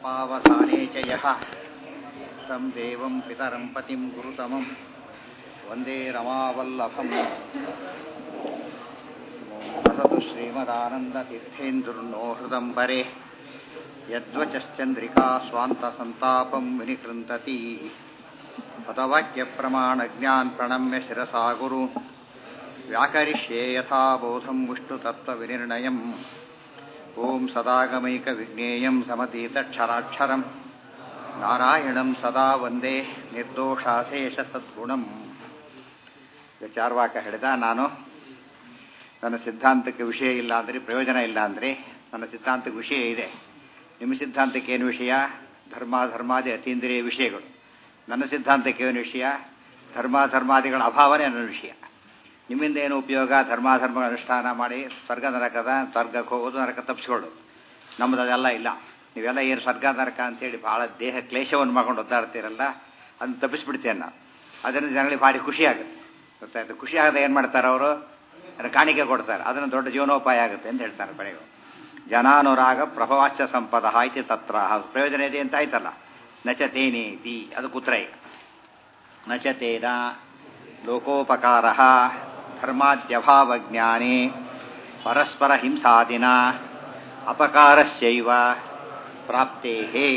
अपावसाने च यः तं देवं पितरं पतिं गुरुतमं वन्दे रमावल्लभम् वसतु श्रीमदानन्दतीर्थेन्दुर्नो हृदम्बरे यद्वचश्चन्द्रिका स्वान्तसन्तापं विनिकृन्तति पदवाक्यप्रमाणज्ञान् प्रणम्य शिरसा गुरु व्याकरिष्ये यथा बोधं विष्णुतत्त्वविनिर्णयम् ॐ सदागमैकविज्ञेयं समतीतक्षराक्षरम् ನಾರಾಯಣಂ ಸದಾ ಒಂದೇ ನಿರ್ದೋಷಾಶೇಷ ಸದ್ಗುಣಂ ಚಾರ್ವಾಕ ಹೇಳಿದ ನಾನು ನನ್ನ ಸಿದ್ಧಾಂತಕ್ಕೆ ವಿಷಯ ಇಲ್ಲ ಅಂದರೆ ಪ್ರಯೋಜನ ಇಲ್ಲ ಅಂದರೆ ನನ್ನ ಸಿದ್ಧಾಂತಕ್ಕೆ ವಿಷಯ ಇದೆ ನಿಮ್ಮ ಸಿದ್ಧಾಂತಕ್ಕೆ ಏನು ವಿಷಯ ಧರ್ಮ ಧರ್ಮಾದಿ ಅತೀಂದ್ರಿಯ ವಿಷಯಗಳು ನನ್ನ ಸಿದ್ಧಾಂತಕ್ಕೆ ಏನು ವಿಷಯ ಧರ್ಮ ಧರ್ಮಾದಿಗಳ ಅಭಾವನೆ ನನ್ನ ವಿಷಯ ನಿಮ್ಮಿಂದ ಏನು ಉಪಯೋಗ ಧರ್ಮ ಧರ್ಮಗಳ ಅನುಷ್ಠಾನ ಮಾಡಿ ಸ್ವರ್ಗ ನರಕದ ಸ್ವರ್ಗಕ್ಕೆ ಹೋಗೋದು ನರಕ ತಪ್ಪಿಸ್ಕೊಳ್ಳೋದು ನಮ್ಮದು ಅದೆಲ್ಲ ಇಲ್ಲ ನೀವೆಲ್ಲ ಏನು ಸ್ವರ್ಗ ನರಕ ಅಂತೇಳಿ ಭಾಳ ದೇಹ ಕ್ಲೇಶವನ್ನು ಮಾಡ್ಕೊಂಡು ಒದ್ದಾಡ್ತೀರಲ್ಲ ಅದನ್ನು ತಪ್ಪಿಸ್ಬಿಡ್ತೇನೆ ನಾನು ಅದರಿಂದ ಜನಗಳಿಗೆ ಭಾರಿ ಖುಷಿ ಆಗುತ್ತೆ ಗೊತ್ತಾಯ್ತು ಖುಷಿ ಆಗದೆ ಏನು ಮಾಡ್ತಾರೆ ಅವರು ಕಾಣಿಕೆ ಕೊಡ್ತಾರೆ ಅದನ್ನು ದೊಡ್ಡ ಜೀವನೋಪಾಯ ಆಗುತ್ತೆ ಅಂತ ಹೇಳ್ತಾರೆ ಬೆಳೆಗಳು ಜನಾನುರಾಗ ಪ್ರಭವಾಶ್ಚ ಸಂಪದ ಆಯ್ತು ತತ್ರ ಪ್ರಯೋಜನ ಇದೆ ಅಂತ ಆಯ್ತಲ್ಲ ನಚತೇನೇತಿ ಅದು ಕುತ್ರ ಈಗ ನಚತೇನ ಲೋಕೋಪಕಾರ ಧರ್ಮಾದ್ಯಭಾವಜ್ಞಾನೇ ಪರಸ್ಪರ ಹಿಂಸಾದಿನ ಅಪಕಾರಸ್ಯೈವ ಪ್ರಾಪ್ತೇ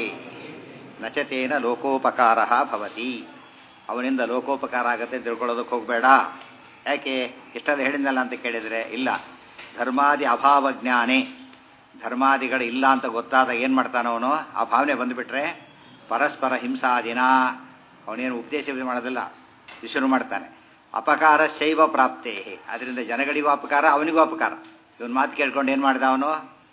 ನಚತೇನ ಲೋಕೋಪಕಾರ ಭವತಿ ಅವನಿಂದ ಲೋಕೋಪಕಾರ ಆಗುತ್ತೆ ತಿಳ್ಕೊಳ್ಳೋದಕ್ಕೆ ಹೋಗಬೇಡ ಯಾಕೆ ಇಷ್ಟೆಲ್ಲ ಹೇಳಿದ್ನಲ್ಲ ಅಂತ ಕೇಳಿದರೆ ಇಲ್ಲ ಧರ್ಮಾದಿ ಅಭಾವ ಜ್ಞಾನೇ ಧರ್ಮಾದಿಗಳು ಇಲ್ಲ ಅಂತ ಗೊತ್ತಾದಾಗ ಏನು ಮಾಡ್ತಾನವನು ಆ ಭಾವನೆ ಬಂದುಬಿಟ್ರೆ ಪರಸ್ಪರ ಹಿಂಸಾದಿನ ಅವನೇನು ಉಪದೇಶ ಮಾಡೋದಿಲ್ಲ ಶುರು ಮಾಡ್ತಾನೆ ಅಪಕಾರ ಶೈವ ಪ್ರಾಪ್ತೇ ಅದರಿಂದ ಜನಗಳಿಗೂ ಅಪಕಾರ ಅವನಿಗೂ ಅಪಕಾರ ಇವನ್ ಮಾತು ಕೇಳ್ಕೊಂಡು ಏನು ಮಾಡ್ದ ಅವನು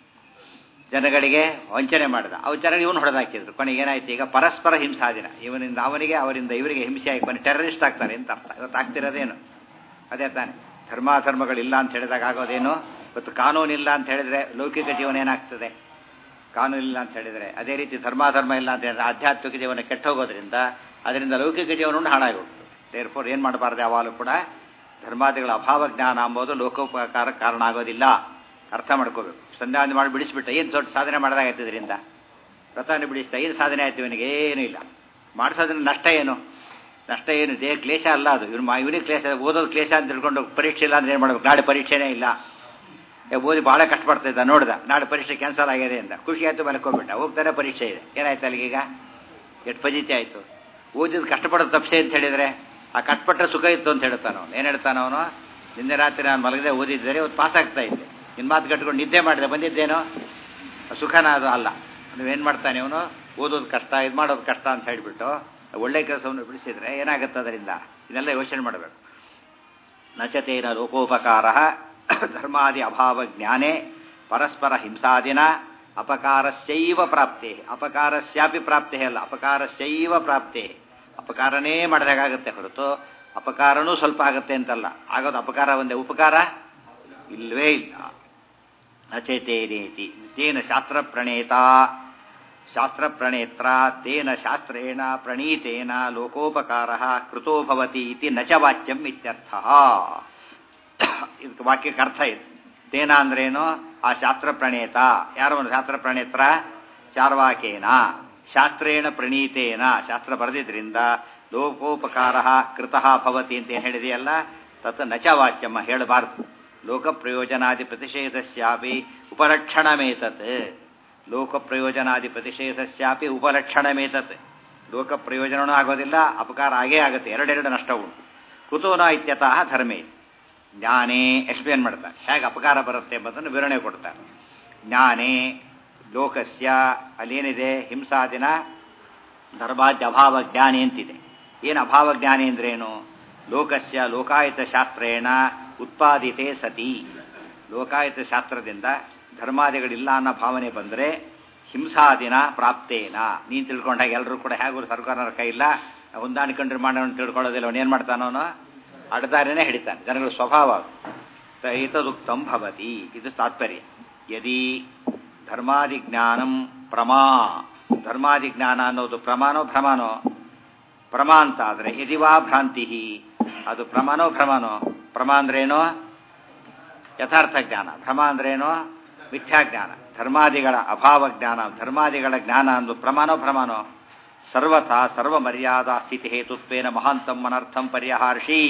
ಜನಗಳಿಗೆ ವಂಚನೆ ಮಾಡಿದ ಅವು ಜನರಿಗೆ ಇವನು ಹೊಡೆದಾಕಿದ್ರು ಕೊನೆಗೆ ಏನಾಯ್ತು ಈಗ ಪರಸ್ಪರ ಹಿಂಸಾದಿನ ಇವನಿಂದ ಅವನಿಗೆ ಅವರಿಂದ ಇವರಿಗೆ ಹಿಂಸೆ ಆಗಿ ಕೊನೆ ಟೆರರಿಸ್ಟ್ ಆಗ್ತಾರೆ ಅಂತ ಅರ್ಥ ಇವತ್ತು ಆಗ್ತಿರೋದೇನು ಅದೇ ತಾನೆ ಧರ್ಮಾಧರ್ಮಗಳಿಲ್ಲ ಅಂತ ಹೇಳಿದಾಗ ಆಗೋದೇನು ಇವತ್ತು ಕಾನೂನಿಲ್ಲ ಅಂತ ಹೇಳಿದ್ರೆ ಲೌಕಿಕ ಜೀವನ ಏನಾಗ್ತದೆ ಕಾನೂನಿಲ್ಲ ಅಂತ ಹೇಳಿದರೆ ಅದೇ ರೀತಿ ಧರ್ಮಾಧರ್ಮ ಇಲ್ಲ ಅಂತ ಹೇಳಿದ್ರೆ ಆಧ್ಯಾತ್ಮಿಕ ಜೀವನ ಕೆಟ್ಟ ಹೋಗೋದ್ರಿಂದ ಅದರಿಂದ ಲೌಕಿಕ ಜೀವನವನ್ನು ಹಾಳಾಗಿ ಹೋಗ್ತದೆ ದೇರ್ಫೋರ್ ಏನು ಮಾಡಬಾರ್ದು ಯಾವಾಗಲೂ ಕೂಡ ಧರ್ಮಾದಿಗಳ ಅಭಾವ ಜ್ಞಾನ ಅಂಬೋದು ಲೋಕೋಪಕಾರ ಕಾರಣ ಆಗೋದಿಲ್ಲ ಅರ್ಥ ಮಾಡ್ಕೋಬೇಕು ಸಂಧ್ಯಾವಂದನೆ ಮಾಡಿ ಬಿಡಿಸ್ಬಿಟ್ಟ ಏನು ದೊಡ್ಡ ಸಾಧನೆ ಮಾಡಿದಾಗೈತೆ ಇದರಿಂದ ವ್ರತಾన్ని ಬಿಡಿಸ್ತಾ ಏನು ಸಾಧನೆ ಆಯ್ತು ಇವನಿಗೆ ಏನೂ ಇಲ್ಲ ಮಾಡಿಸೋದ್ರಿಂದ ನಷ್ಟ ಏನು ನಷ್ಟ ಏನು ದೇಹ ಕ್ಲೇಶ ಅಲ್ಲ ಅದು ಇವನು ಇವನಿಗೆ ಕ್ಲೇಶ ಓದೋದು ಕ್ಲೇಶ ಅಂತ ತಿಳ್ಕೊಂಡು ಪರೀಕ್ಷೆ ಇಲ್ಲ ಅಂದ್ರೆ ಏನು ಮಾಡ್ಬೇಕು ನಾಳೆ ಪರೀಕ್ಷೆನೇ ಇಲ್ಲ ಓದಿ ಭಾಳ ಕಷ್ಟಪಡ್ತಾ ಇದ್ದ ನೋಡ್ದ ನಾಳೆ ಪರೀಕ್ಷೆ ಕ್ಯಾನ್ಸಲ್ ಆಗಿದೆ ಅಂತ ಖುಷಿ ಆಯಿತು ಮಲ್ಕೊಂಡ್ಬಿಟ್ಟ ಹೋಗ್ತಾನೆ ಪರೀಕ್ಷೆ ಇದೆ ಏನಾಯ್ತು ಅಲ್ಲಿಗೀಗ ಎಷ್ಟು ಫಜಿತಿ ಆಯಿತು ಓದಿದ ಕಷ್ಟಪಡೋದು ತಪ್ಸೆ ಅಂತ ಹೇಳಿದರೆ ಆ ಕಷ್ಟಪಟ್ಟರೆ ಸುಖ ಇತ್ತು ಅಂತ ಹೇಳ್ತಾನೆ ಅವನು ಏನು ಹೇಳ್ತಾನೆ ಅವನು ನಿನ್ನೆ ರಾತ್ರಿ ನಾನು ಮಲಗದೆ ಓದಿದ್ದರೆ ಇವತ್ತು ಪಾಸ್ ಆಗ್ತಾ ಇದ್ದೆ ನಿನ್ನ ಮಾತು ಕಟ್ಕೊಂಡು ನಿದ್ದೆ ಮಾಡಿದೆ ಬಂದಿದ್ದೇನೋ ಸುಖನ ಅದು ಅಲ್ಲ ನೀವೇನು ಮಾಡ್ತಾನೆ ಅವನು ಓದೋದು ಕಷ್ಟ ಇದು ಮಾಡೋದು ಕಷ್ಟ ಅಂತ ಹೇಳಿಬಿಟ್ಟು ಒಳ್ಳೆ ಕೆಲಸವನ್ನು ಬಿಡಿಸಿದ್ರೆ ಏನಾಗುತ್ತೆ ಅದರಿಂದ ಇದೆಲ್ಲ ಯೋಚನೆ ಮಾಡಬೇಕು ನಚತೇನ ಲೋಕೋಪಕಾರ ಧರ್ಮಾದಿ ಅಭಾವ ಜ್ಞಾನೇ ಪರಸ್ಪರ ಹಿಂಸಾದಿನ ಅಪಕಾರಸ್ಯೈವ ಪ್ರಾಪ್ತೆ ಅಪಕಾರಸ್ಯಾಪಿ ಪ್ರಾಪ್ತೆ ಅಲ್ಲ ಅಪಕಾರಸ್ಯೈವ ಪ್ರಾಪ್ತೆ ಅಪಕಾರನೇ ಮಾಡಿದಾಗುತ್ತೆ ಹೊರತು ಅಪಕಾರನೂ ಸ್ವಲ್ಪ ಆಗುತ್ತೆ ಅಂತಲ್ಲ ಆಗೋದು ಅಪಕಾರ ಒಂದೇ ಉಪಕಾರ ಇಲ್ಲವೇ ಇಲ್ಲ ನಚೇತೇನೇತಿ ತೇನ ಶಾಸ್ತ್ರ ಪ್ರಣೇತ ಶಾಸ್ತ್ರ ಪ್ರಣೇತ್ರ ತೇನ ಶಾಸ್ತ್ರೇಣ ಪ್ರಣೀತೇನ ಲೋಕೋಪಕಾರ ಕೃತೋ ಭವತಿ ಇತಿ ನಚ ವಾಚ್ಯಂ ಇತ್ಯರ್ಥ ಇದಕ್ಕೆ ವಾಕ್ಯಕ್ಕೆ ಅರ್ಥ ಇದೆ ತೇನ ಅಂದ್ರೇನು ಆ ಶಾಸ್ತ್ರ ಪ್ರಣೇತ ಯಾರು ಒಂದು ಶಾಸ್ತ್ರ ಪ್ರಣೇತ್ರ ಚಾರ್ವಾಕೇನ ಶಾಸ್ತ್ರೇಣ ಪ್ರಣೀತೇನ ಶಾಸ್ತ್ರ ಬರೆದಿದ್ರಿಂದ ಲೋಕೋಪಕಾರ ಕೃತಃ ಭವತಿ ಅಂತ ಏನು ಹೇಳಿದೆಯಲ್ಲ ತತ್ ನಚ ವಾಚ್ಯಮ್ಮ ಹೇಳಬಾರ್ದು ಲೋಕ ಪ್ರಯೋಜನಾದಿ ಪ್ರತಿಷೇಧಸ್ಯಾಪಿ ಉಪಲಕ್ಷಣಮೇತತ್ ಲೋಕ ಪ್ರಯೋಜನಾದಿ ಪ್ರತಿಷೇಧಸ್ಯಾಪಿ ಉಪಲಕ್ಷಣಮೇತತ್ ಲೋಕ ಪ್ರಯೋಜನವೂ ಆಗೋದಿಲ್ಲ ಅಪಕಾರ ಆಗೇ ಆಗುತ್ತೆ ಎರಡೆರಡು ನಷ್ಟ ಉಂಟು ಕುತೂನ ಇತ್ಯತಃ ಧರ್ಮೇ ಜ್ಞಾನೇ ಎಕ್ಸ್ಪ್ಲೇನ್ ಮಾಡ್ತಾರೆ ಹೇಗೆ ಅಪಕಾರ ಬರುತ್ತೆ ಎಂಬುದನ್ನು ವಿವರಣೆ ಕೊಡ್ತಾರೆ ಜ್ಞಾನೇ ಲೋಕಸ್ಯ ಅಲ್ಲೇನಿದೆ ಹಿಂಸಾದಿನ ಧರ್ಮಾದ್ಯ ಅಭಾವ ಜ್ಞಾನಿ ಅಂತಿದೆ ಏನು ಅಭಾವ ಜ್ಞಾನಿ ಅಂದ್ರೇನು ಲೋಕಸ್ಯ ಲೋಕಾಯತ ಶಾಸ್ತ್ರೇಣ ಉತ್ಪಾದಿತೆ ಸತಿ ಲೋಕಾಯತ ಶಾಸ್ತ್ರದಿಂದ ಧರ್ಮಾದಿಗಳಿಲ್ಲ ಅನ್ನೋ ಭಾವನೆ ಬಂದರೆ ಹಿಂಸಾದಿನ ಪ್ರಾಪ್ತೇನ ನೀನು ತಿಳ್ಕೊಂಡಾಗ ಎಲ್ಲರೂ ಕೂಡ ಹೇಗೂ ಸರ್ಕಾರ ನರಕ ಇಲ್ಲ ಹೊಂದಾಣಿಕೊಂಡ್ರೆ ಮಾಡೋಣ ತಿಳ್ಕೊಳ್ಳೋದಿಲ್ಲ ಅವನು ಏನು ಮಾಡ್ತಾನವನು ಅಡ್ದಾರೇನೆ ಹಿಡಿತಾನೆ ಜನಗಳ ಸ್ವಭಾವ ಏತದುಕ್ತಂ ಭವತಿ ಇದು ತಾತ್ಪರ್ಯ ಯದಿ ಧರ್ಮಾದಿ ಜ್ಞಾನಂ ಪ್ರಮಾ ಧರ್ಮಾದಿ ಜ್ಞಾನ ಅನ್ನೋದು ಪ್ರಮಾಣೋ ಭ್ರಮಾನೋ ಪ್ರಮಾ ಅಂತ ಆದರೆ ಯದಿವಾ ಭ್ರಾಂತಿ ಅದು ಪ್ರಮಾಣೋ ಭ್ರಮಾನೋ ಪ್ರಮಾ ಅಂದ್ರೇನೋ ಯಥಾರ್ಥ ಜ್ಞಾನ ಭ್ರಮ ಅಂದ್ರೇನು ಮಿಥ್ಯಾಜ್ಞಾನ ಧರ್ಮಾದಿಗಳ ಅಭಾವ ಜ್ಞಾನ ಧರ್ಮಾದಿಗಳ ಜ್ಞಾನ ಅಂದು ಪ್ರಮಾಣೋ ಪ್ರಮಾಣೋ ಸರ್ವಥಾ ಸರ್ವ ಮರ್ಯಾದಾ ಸ್ಥಿತಿ ಹೇತುತ್ವೇನ ಮಹಾಂತಂ ಅನರ್ಥಂ ಪರ್ಯಹಾರ್ಷಿ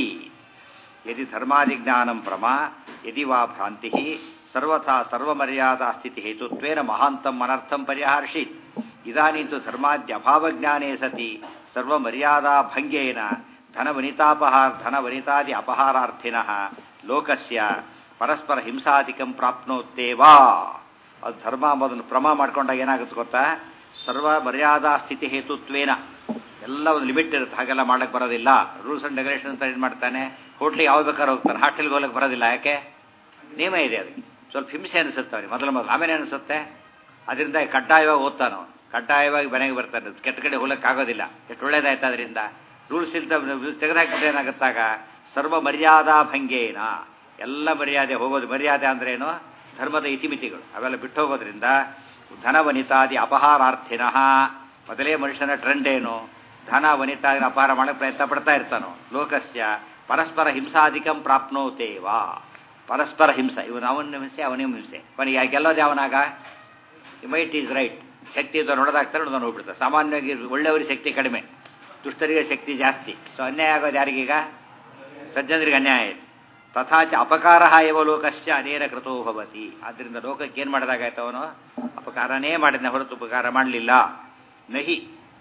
ಯದಿ ಧರ್ಮಾದಿಜ್ಞಾನಂ ಪ್ರಮಾ ಯದಿ ವಾ ಭ್ರಾಂತಿ ಸರ್ವಥಾ ಸರ್ವಮರ್ಯಾದಾ ಸ್ಥಿತಿ ಹೇತುತ್ವೇನ ಮಹಾಂತಂ ಅನರ್ಥಂ ಪರ್ಯಹಾರ್ಷಿ ಇದಾನೀತು ಧರ್ಮಾದ್ಯ ಅಭಾವಜ್ಞಾನೇ ಸತಿ ಸರ್ವಮರ್ಯಾದಾ ಭಂಗೇನ ಧನವನಿತಾಪಹಾರ ಧನವನಿತಾದಿ ಅಪಹಾರಾರ್ಥಿನಃ ಲೋಕಸ್ಯ ಪರಸ್ಪರ ಹಿಂಸಾಧಿಕಂ ಪ್ರಾಪ್ನೋತ್ತೇವಾ ಅದು ಧರ್ಮ ಮೊದಲು ಪ್ರಮ ಮಾಡ್ಕೊಂಡಾಗ ಏನಾಗುತ್ತೆ ಗೊತ್ತಾ ಸರ್ವ ಮರ್ಯಾದಾ ಸ್ಥಿತಿ ಹೇತುತ್ವೇನ ಎಲ್ಲ ಒಂದು ಲಿಮಿಟ್ ಇರುತ್ತೆ ಹಾಗೆಲ್ಲ ಮಾಡಕ್ಕೆ ಬರೋದಿಲ್ಲ ರೂಲ್ಸ್ ಅಂಡ್ ರೆಗ್ಯುಲೇಷನ್ ಅಂತ ಏನು ಮಾಡ್ತಾನೆ ಹೋಟ್ಲಿಗೆ ಯಾವಾಗ ಬೇಕಾದ್ರೆ ಹೋಗ್ತಾನೆ ಹಾಸ್ಟೆಲ್ಗೆ ಹೋಗ್ಲಿಕ್ಕೆ ಬರೋದಿಲ್ಲ ಯಾಕೆ ನಿಯಮ ಇದೆ ಅದಕ್ಕೆ ಸ್ವಲ್ಪ ಹಿಂಸೆ ಅನಿಸುತ್ತೆ ಅವ್ರಿಗೆ ಮೊದಲು ಮೊದಲು ಆಮೇಲೆ ಅನಿಸುತ್ತೆ ಅದರಿಂದ ಕಡ್ಡಾಯವಾಗಿ ಓದ್ತಾನೋ ಕಡ್ಡಾಯವಾಗಿ ಮನೆಗೆ ಬರ್ತಾನೆ ಕೆಟ್ಟ ಕಡೆ ಹೋಗ್ಲಿಕ್ಕೆ ಆಗೋದಿಲ್ಲ ಎಷ್ಟು ಒಳ್ಳೇದಾಯ್ತು ಅದರಿಂದ ರೂಲ್ಸ್ ಇಲ್ದ ತೆಗೆದುಹಾಕಿದ್ರೆ ಏನಾಗುತ್ತಾಗ ಸರ್ವ ಮರ್ಯಾದಾ ಭಂಗೇನ ಎಲ್ಲ ಮರ್ಯಾದೆ ಹೋಗೋದು ಮರ್ಯಾದೆ ಅಂದ್ರೇನು ಧರ್ಮದ ಇತಿಮಿತಿಗಳು ಅವೆಲ್ಲ ಬಿಟ್ಟು ಹೋಗೋದ್ರಿಂದ ಧನ ವನಿತಾದಿ ಅಪಹಾರಾರ್ಥಿನಃ ಮೊದಲೇ ಮನುಷ್ಯನ ಟ್ರೆಂಡ್ ಏನು ಧನ ವನಿತಾದಿ ಅಪಹಾರ ಮಾಡಕ್ಕೆ ಪ್ರಯತ್ನ ಪಡ್ತಾ ಇರ್ತಾನೋ ಲೋಕಸ್ಯ ಪರಸ್ಪರ ಹಿಂಸಾಧಿಕಂ ಪ್ರಾಪ್ನೋತೇವಾ ಪರಸ್ಪರ ಹಿಂಸೆ ಇವನು ಅವನ ಹಿಂಸೆ ಅವನಿಗೆ ಹಿಂಸೆ ಕೊನೆಗೆ ಗೆಲ್ಲೋದು ಯಾವನಾಗ ಮೈಟ್ ಈಸ್ ರೈಟ್ ಶಕ್ತಿ ಇದ್ದ ನೋಡೋದಾಗ್ತಾರೆ ನೋಡೋದು ಹೋಗ್ಬಿಡ್ತಾರೆ ಸಾಮಾನ್ಯವಾಗಿ ಒಳ್ಳೆಯವರಿಗೆ ಶಕ್ತಿ ಕಡಿಮೆ ದುಷ್ಟರಿಗೆ ಶಕ್ತಿ ಜಾಸ್ತಿ ಸೊ ಅನ್ಯಾಯ ಆಗೋದು ಯಾರಿಗೀಗ ಸಜ್ಜನರಿಗೆ ಅನ್ಯಾಯ ಆಯಿತು ತಥಾಚ ಅಪಕಾರ ಇವ ಲೋಕಸ್ಯ ಅನೇನ ಕೃತೋ ಭವತಿ ಆದ್ದರಿಂದ ಲೋಕಕ್ಕೆ ಏನು ಮಾಡಿದಾಗಾಯ್ತು ಅವನು ಅಪಕಾರನೇ ಮಾಡಿದ ಹೊರತು ಉಪಕಾರ ಮಾಡಲಿಲ್ಲ ನಹಿ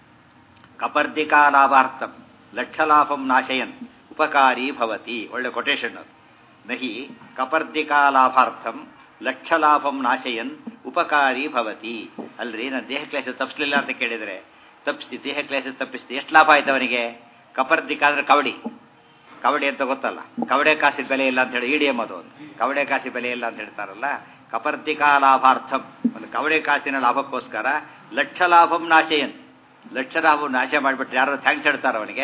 ಕಪರ್ದಿಕಾ ಲಾಭಾರ್ಥಂ ಲಕ್ಷಲಾಭಂ ನಾಶಯನ್ ಉಪಕಾರಿ ಭವತಿ ಒಳ್ಳೆ ಕೊಟೇಶನ್ ಅದು ನಹಿ ಕಪರ್ದಿಕಾ ಲಾಭಾರ್ಥಂ ಲಕ್ಷಲಾಭಂ ನಾಶಯನ್ ಉಪಕಾರಿ ಭವತಿ ಅಲ್ರಿ ನಾನು ದೇಹ ಕ್ಲೇಶ ತಪ್ಪಿಸ್ಲಿಲ್ಲ ಅಂತ ಕೇಳಿದರೆ ತಪ್ಪಿಸ್ತಿ ದೇಹ ಕ್ಲೇಶ ತಪ್ಪಿಸ್ತಿ ಎಷ್ಟು ಲಾಭ ಆಯ್ತು ಅವನಿಗೆ ಕಪರ್ದಿಕ ಅಂದ್ರೆ ಕವಡಿ ಕವಡೆ ಅಂತ ಗೊತ್ತಲ್ಲ ಕವಡೆ ಕಾಸಿ ಬೆಲೆ ಇಲ್ಲ ಅಂತ ಹೇಳಿ ಇಡಿಎಂ ಅದು ಒಂದು ಕವಡೆ ಕಾಸಿ ಬೆಲೆ ಇಲ್ಲ ಅಂತ ಹೇಳ್ತಾರಲ್ಲ ಕಪರ್ದಿಕಾ ಲಾಭಾರ್ಥಂ ಒಂದು ಕವಡೆ ಕಾಸಿನ ಲಾಭಕ್ಕೋಸ್ಕರ ಲಕ್ಷ ಲಾಭಂ ನಾಶಯನ್ ಲಕ್ಷ ಲಾಭ ನಾಶ ಮಾಡಿಬಿಟ್ರೆ ಯಾರು ಥ್ಯಾಂಕ್ಸ್ ಹೇಳ್ತಾರೆ ಅವನಿಗೆ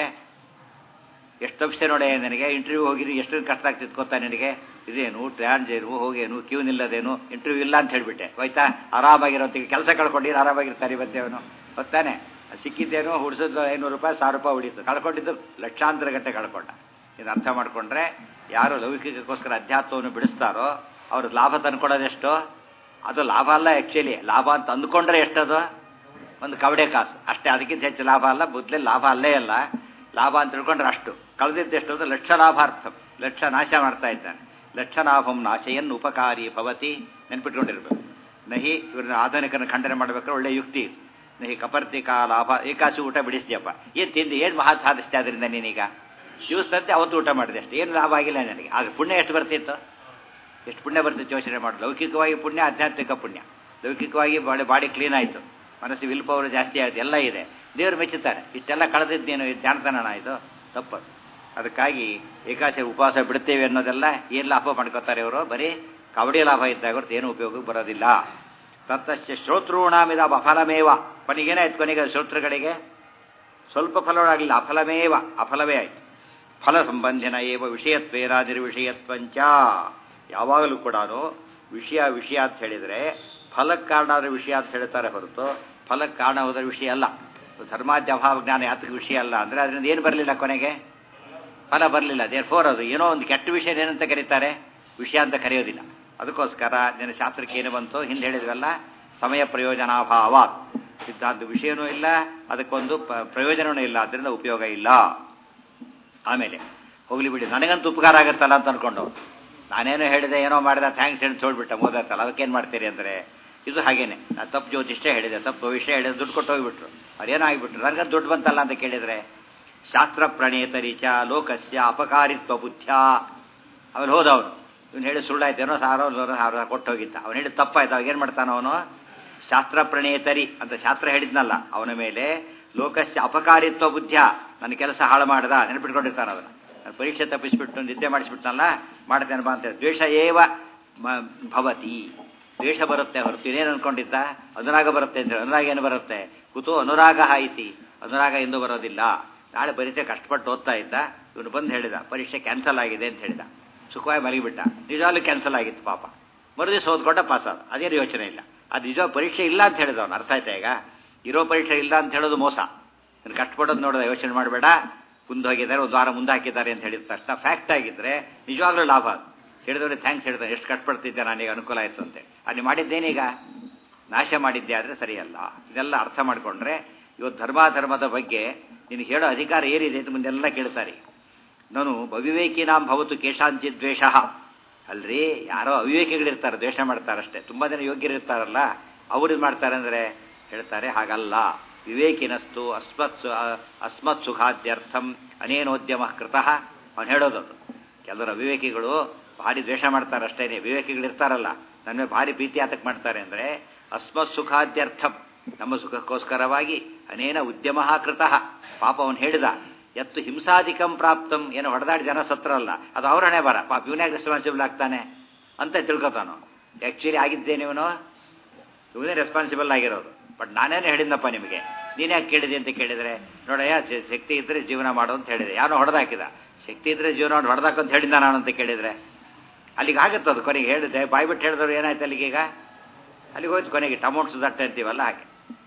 ಎಷ್ಟು ತಪ್ಪಿಸೆ ನೋಡಿ ನನಗೆ ಇಂಟರ್ವ್ಯೂ ಹೋಗಿರಿ ಎಷ್ಟು ಕಷ್ಟ ಆಗ್ತಿತ್ತು ಗೊತ್ತಾ ನಿನಗೆ ಇದೇನು ಟ್ರಾನ್ಜೇನು ಹೋಗೇನು ಕ್ಯೂ ನಿಲ್ಲದೇನು ಇಂಟರ್ವ್ಯೂ ಇಲ್ಲ ಅಂತ ಹೇಳಿಬಿಟ್ಟೆ ಹೋಯ್ತಾ ಆರಾಮಾಗಿರೋಂತಿಗೆ ಕೆಲಸ ಕಳ್ಕೊಂಡಿರು ಆರಾಮಾಗಿರ್ತಾರೆ ಇವತ್ತೇ ಅವನು ಗೊತ್ತಾನೆ ಸಿಕ್ಕಿದ್ದೇನೋ ಹುಡ್ಸೋದು ಐನೂರು ರೂಪಾಯಿ ಸಾವಿರ ರೂಪಾಯಿ ಹೊಡೀತು ಕಳ್ಕೊಂಡಿದ್ದು ಲಕ್ಷಾಂತರ ಗಂಟೆ ಕಳ್ಕೊಂಡ ಇದು ಅರ್ಥ ಮಾಡ್ಕೊಂಡ್ರೆ ಯಾರು ಲೌಕಿಕಕ್ಕೋಸ್ಕರ ಅಧ್ಯಾತ್ಮವನ್ನು ಬಿಡಿಸ್ತಾರೋ ಅವ್ರ ಲಾಭ ತಂದ್ಕೊಡೋದೆಷ್ಟು ಅದು ಲಾಭ ಅಲ್ಲ ಆ್ಯಕ್ಚುಲಿ ಲಾಭ ಅಂತ ಅಂದ್ಕೊಂಡ್ರೆ ಎಷ್ಟದು ಒಂದು ಕವಡೆ ಕಾಸು ಅಷ್ಟೇ ಅದಕ್ಕಿಂತ ಹೆಚ್ಚು ಲಾಭ ಅಲ್ಲ ಮೊದಲೇ ಲಾಭ ಅಲ್ಲೇ ಅಲ್ಲ ಲಾಭ ಅಂತ ತಿಳ್ಕೊಂಡ್ರೆ ಅಷ್ಟು ಕಳೆದಿದ್ದು ಎಷ್ಟು ಅಂದ್ರೆ ಲಕ್ಷ ಲಾಭಾರ್ಥ ಲಕ್ಷ ನಾಶ ಮಾಡ್ತಾ ಇದ್ದಾನೆ ಲಕ್ಷ ಲಾಭಂ ನಾಶೆಯನ್ನು ಉಪಕಾರಿ ಭವತಿ ನೆನ್ಪಿಟ್ಕೊಂಡಿರ್ಬೇಕು ನಹಿ ಇವ್ರನ್ನ ಆಧುನಿಕನ ಖಂಡನೆ ಮಾಡ್ಬೇಕಾದ್ರೆ ಒಳ್ಳೆ ಯುಕ್ತಿ ಇದು ನಹಿ ಕಪರ್ತಿಕಾ ಲಾಭ ಏಕಾಸಿ ಊಟ ಬಿಡಿಸ್ದ್ಯಪ್ಪ ಏನು ತಿಂದು ಏನು ಮಹಾ ಸಾಧಿಸ್ತೆ ಅದರಿಂದ ನೀನೀಗ ದಿವಸದಂತೆ ಅವತ್ತು ಊಟ ಮಾಡಿದೆ ಅಷ್ಟೇ ಏನು ಲಾಭ ಆಗಿಲ್ಲ ನನಗೆ ಆಗ ಪುಣ್ಯ ಎಷ್ಟು ಬರ್ತಿತ್ತು ಎಷ್ಟು ಪುಣ್ಯ ಬರ್ತಿತ್ತು ಯೋಚನೆ ಮಾಡಿ ಲೌಕಿಕವಾಗಿ ಪುಣ್ಯ ಆಧ್ಯಾತ್ಮಿಕ ಪುಣ್ಯ ಲೌಕಿಕವಾಗಿ ಬಾಡಿ ಬಾಡಿ ಕ್ಲೀನ್ ಆಯಿತು ಮನಸ್ಸು ವಿಲ್ ಪವರ್ ಜಾಸ್ತಿ ಆಯಿತು ಎಲ್ಲ ಇದೆ ದೇವರು ಮೆಚ್ಚುತ್ತಾರೆ ಇಷ್ಟೆಲ್ಲ ಕಳೆದಿದ್ದೇನು ಇದು ಜಾಣತನಣ ಇದು ತಪ್ಪು ಅದಕ್ಕಾಗಿ ಏಕಾಶಿ ಉಪವಾಸ ಬಿಡ್ತೇವೆ ಅನ್ನೋದೆಲ್ಲ ಏನು ಲಾಭ ಮಾಡ್ಕೋತಾರೆ ಅವರು ಬರೀ ಕಬಡ್ಡಿ ಲಾಭ ಇದ್ದಾಗ ಹೊರತು ಏನು ಉಪಯೋಗಕ್ಕೆ ಬರೋದಿಲ್ಲ ತತ್ತಶ್ಚ ಶ್ರೋತೃಣಾಮಿದ ಅಫಲಮೇವ ಕೊನೆಗೇನಾಯ್ತು ಕೊನೆಗೆ ಶ್ರೋತೃಗಳಿಗೆ ಸ್ವಲ್ಪ ಫಲವಾಗಲಿಲ್ಲ ಅಫಲಮೇವ ಅಫಲವೇ ಆಯಿತು ಫಲ ಸಂಬಂಧಿನ ಏವ ವಿಷಯತ್ವೇರ ನಿರ್ವಿಷಯತ್ವಂಚ ಯಾವಾಗಲೂ ಕೂಡ ವಿಷಯ ವಿಷಯ ಅಂತ ಹೇಳಿದರೆ ಫಲಕ್ಕೆ ಕಾರಣ ಆದ ವಿಷಯ ಅಂತ ಹೇಳ್ತಾರೆ ಹೊರತು ಫಲಕ್ಕೆ ಕಾರಣ ಹೋದ ವಿಷಯ ಅಲ್ಲ ಧರ್ಮಾದ್ಯ ಅಭಾವ ಜ್ಞಾನ ಯಾತಕ್ಕೆ ವಿಷಯ ಅಲ್ಲ ಅಂದರೆ ಅದರಿಂದ ಏನು ಬರಲಿಲ್ಲ ಕೊನೆಗೆ ಫಲ ಬರಲಿಲ್ಲ ದೇರ್ ಫೋರ್ ಅದು ಏನೋ ಒಂದು ಕೆಟ್ಟ ವಿಷಯ ಏನಂತ ಕರೀತಾರೆ ವಿಷಯ ಅಂತ ಕರೆಯೋದಿಲ್ಲ ಅದಕ್ಕೋಸ್ಕರ ನಿನ್ನ ಶಾಸ್ತ್ರಕ್ಕೆ ಏನು ಬಂತು ಹಿಂದೆ ಹೇಳಿದ್ವಲ್ಲ ಸಮಯ ಪ್ರಯೋಜನಾಭಾವ ಸಿದ್ಧಾಂತ ವಿಷಯನೂ ಇಲ್ಲ ಅದಕ್ಕೊಂದು ಪ್ರಯೋಜನವೂ ಇಲ್ಲ ಅದರಿಂದ ಉಪಯೋಗ ಇಲ್ಲ ಆಮೇಲೆ ಹೋಗ್ಲಿ ಬಿಡಿ ನನಗಂತೂ ಉಪಕಾರ ಆಗುತ್ತಲ್ಲ ಅಂತ ಅನ್ಕೊಂಡು ನಾನೇನೋ ಹೇಳಿದೆ ಏನೋ ಮಾಡಿದ ಥ್ಯಾಂಕ್ಸ್ ಹೇಳಿ ತೋಡ್ಬಿಟ್ಟ ಮೋದತ್ತಲ್ಲ ಅದಕ್ಕೇನು ಮಾಡ್ತೀರಿ ಅಂದರೆ ಇದು ಹಾಗೇನೆ ನಾನು ತಪ್ಪು ಜ್ಯೋತಿಷ್ಯ ಹೇಳಿದೆ ತಪ್ಪು ವಿಷಯ ಹೇಳಿದೆ ದುಡ್ಡು ಕೊಟ್ಟು ಹೋಗ್ಬಿಟ್ರು ಅವ್ರೇನೋ ಆಗಿಬಿಟ್ರು ನನಗಂತ ದುಡ್ಡು ಬಂತಲ್ಲ ಅಂತ ಕೇಳಿದರೆ ಶಾಸ್ತ್ರ ಪ್ರಣೇತರಿಚ ಲೋಕಸ್ಯ ಅಪಕಾರಿತ್ವ ಬುದ್ಧ ಅವನು ಹೋದ ಅವನು ಇವನು ಹೇಳಿ ಸುಳ್ಳಾಯ್ತೇನೋ ಸಾವಿರ ಸಾವಿರ ಕೊಟ್ಟು ಹೋಗಿದ್ದ ಅವನು ಹೇಳಿ ತಪ್ಪಾಯ್ತು ಅವಾಗ ಏನು ಮಾಡ್ತಾನ ಅವನು ಶಾಸ್ತ್ರ ಪ್ರಣೇತರಿ ಅಂತ ಶಾಸ್ತ್ರ ಹೇಳಿದ್ನಲ್ಲ ಅವನ ಮೇಲೆ ಲೋಕಸ್ಯ ಅಪಕಾರಿತ್ವ ಬುದ್ಧ ನನ್ನ ಕೆಲಸ ಹಾಳು ಮಾಡ್ದ ನೆನಪಿಟ್ಕೊಂಡಿರ್ತಾನೆ ಅವನು ನಾನು ಪರೀಕ್ಷೆ ತಪ್ಪಿಸ್ಬಿಟ್ಟು ನಿದ್ದೆ ಮಾಡಿಸ್ಬಿಟ್ನಲ್ಲ ಮಾಡ್ತೇನೆ ಬಾ ಅಂತ ದ್ವೇಷ ಏವ ಭವತಿ ದ್ವೇಷ ಬರುತ್ತೆ ಹೊರತು ಇನ್ನೇನು ಅನ್ಕೊಂಡಿದ್ದ ಅನುರಾಗ ಬರುತ್ತೆ ಅಂತ ಹೇಳಿ ಅನುರಾಗ ಏನು ಬರುತ್ತೆ ಕುತು ಅನುರಾಗ ಐತಿ ಅನುರಾಗ ಎಂದು ಬರೋದಿಲ್ಲ ನಾಳೆ ಪರೀಕ್ಷೆ ಕಷ್ಟಪಟ್ಟು ಓದ್ತಾ ಇದ್ದ ಇವನು ಬಂದು ಹೇಳಿದ ಪರೀಕ್ಷೆ ಕ್ಯಾನ್ಸಲ್ ಆಗಿದೆ ಅಂತ ಹೇಳಿದ ಸುಖವಾಗಿ ಮಲಗಿಬಿಟ್ಟ ನಿಜವಾಗ್ಲೂ ಕ್ಯಾನ್ಸಲ್ ಆಗಿತ್ತು ಪಾಪ ಮರುದಿವಸ ಓದ್ಕೊಂಡ ಪಾಸ್ ಆದ ಅದೇನು ಯೋಚನೆ ಇಲ್ಲ ಅದು ನಿಜ ಪರೀಕ್ಷೆ ಇಲ್ಲ ಅಂತ ಹೇಳಿದ ಅವನು ಅರ್ಥ ಆಯ್ತಾ ಈಗ ಇರೋ ಪರೀಕ್ಷೆ ಇಲ್ಲ ಅಂತ ಹೇಳೋದು ಮೋಸ ನೀನು ಕಷ್ಟಪಡೋದು ನೋಡಿದ ಯೋಚನೆ ಮಾಡಬೇಡ ಮುಂದೆ ಹೋಗಿದ್ದಾರೆ ಒಂದು ವಾರ ಮುಂದೆ ಹಾಕಿದ್ದಾರೆ ಅಂತ ಹೇಳಿದ ತಕ್ಷಣ ಫ್ಯಾಕ್ಟ್ ಆಗಿದ್ರೆ ನಿಜವಾಗ್ಲೂ ಲಾಭ ಅದು ಹೇಳಿದವ್ರಿಗೆ ಥ್ಯಾಂಕ್ಸ್ ಹೇಳ್ತಾರೆ ಎಷ್ಟು ಕಷ್ಟಪಡ್ತಿದ್ದೆ ನಾನೀಗ ಅನುಕೂಲ ಆಯಿತು ಅಂತೆ ಅದು ಮಾಡಿದ್ದೇನೀಗ ನಾಶ ಮಾಡಿದ್ದೆ ಆದರೆ ಸರಿಯಲ್ಲ ಇದೆಲ್ಲ ಅರ್ಥ ಮಾಡಿಕೊಂಡ್ರೆ ಇವತ್ತು ಧರ್ಮಾಧರ್ಮದ ಬಗ್ಗೆ ನಿನಗೆ ಹೇಳೋ ಅಧಿಕಾರ ಏನಿದೆ ಅಂತ ಮುಂದೆಲ್ಲ ಕೇಳ್ತಾರೆ ನಾನು ಅವಿವೇಕಿನಾಂ ಭವತು ಕೇಶಾಂಚಿತ್ ದ್ವೇಷ ಅಲ್ರಿ ಯಾರೋ ಅವಿವೇಕಿಗಳಿರ್ತಾರೆ ದ್ವೇಷ ಮಾಡ್ತಾರಷ್ಟೇ ತುಂಬ ಜನ ಯೋಗ್ಯರಿರ್ತಾರಲ್ಲ ಅವ್ರು ಇದು ಮಾಡ್ತಾರೆ ಅಂದರೆ ಹೇಳ್ತಾರೆ ಹಾಗಲ್ಲ ವಿವೇಕಿನಸ್ತು ಅಸ್ಮತ್ ಸು ಅಸ್ಮತ್ ಸುಖಾದ್ಯರ್ಥಂ ಅನೇನೋದ್ಯಮ ಕೃತಃ ಅವನು ಹೇಳೋದು ಕೆಲವರು ಅವಿವೇಕಿಗಳು ಭಾರಿ ದ್ವೇಷ ಮಾಡ್ತಾರೆ ಅಷ್ಟೇನೆ ವಿವೇಕಿಗಳಿರ್ತಾರಲ್ಲ ನನ್ನ ಭಾರಿ ಪ್ರೀತಿ ಆತಕ್ಕೆ ಮಾಡ್ತಾರೆ ಅಂದರೆ ಅಸ್ಮತ್ ಸುಖಾದ್ಯರ್ಥಂ ನಮ್ಮ ಸುಖಕ್ಕೋಸ್ಕರವಾಗಿ ಅನೇನ ಉದ್ಯಮ ಕೃತಃ ಪಾಪ ಅವನು ಹೇಳಿದ ಎತ್ತು ಹಿಂಸಾಧಿಕಂ ಪ್ರಾಪ್ತಂ ಏನೋ ಹೊಡೆದಾಡಿ ಜನ ಸತ್ರಲ್ಲ ಅದು ಅವರನೇ ಬರ ಪಾಪ ಇವನೇ ರೆಸ್ಪಾನ್ಸಿಬಲ್ ಆಗ್ತಾನೆ ಅಂತ ತಿಳ್ಕೊತಾನು ಆ್ಯಕ್ಚುಲಿ ಆಗಿದ್ದೇನೆ ಇವನು ಇವನೇ ರೆಸ್ಪಾನ್ಸಿಬಲ್ ಆಗಿರೋದು ಬಟ್ ನಾನೇನು ಹೇಳಿದ್ನಪ್ಪ ನಿಮಗೆ ನೀನು ಯಾಕೆ ಕೇಳಿದೆ ಅಂತ ಕೇಳಿದರೆ ನೋಡಯ್ಯ ಶಕ್ತಿ ಇದ್ದರೆ ಜೀವನ ಮಾಡು ಅಂತ ಹೇಳಿದೆ ಯಾರೋ ಹೊಡೆದಾಕಿದ ಶಕ್ತಿ ಇದ್ದರೆ ಜೀವನ ಮಾಡಿ ಹೊಡೆದಾಕು ಅಂತ ಹೇಳಿದ್ದ ನಾನು ಅಂತ ಕೇಳಿದರೆ ಅಲ್ಲಿಗೆ ಆಗುತ್ತೆ ಅದು ಕೊನೆಗೆ ಹೇಳಿದೆ ಬಾಯ್ಬಿಟ್ಟು ಹೇಳಿದವರು ಏನಾಯ್ತು ಅಲ್ಲಿಗೆ ಈಗ ಅಲ್ಲಿಗೆ ಹೋಯ್ತು ಕೊನೆಗೆ ಟಮೋಟ್ ಸುದಟ್ಟೆ ಅಂತೀವಲ್ಲ ಹಾಗೆ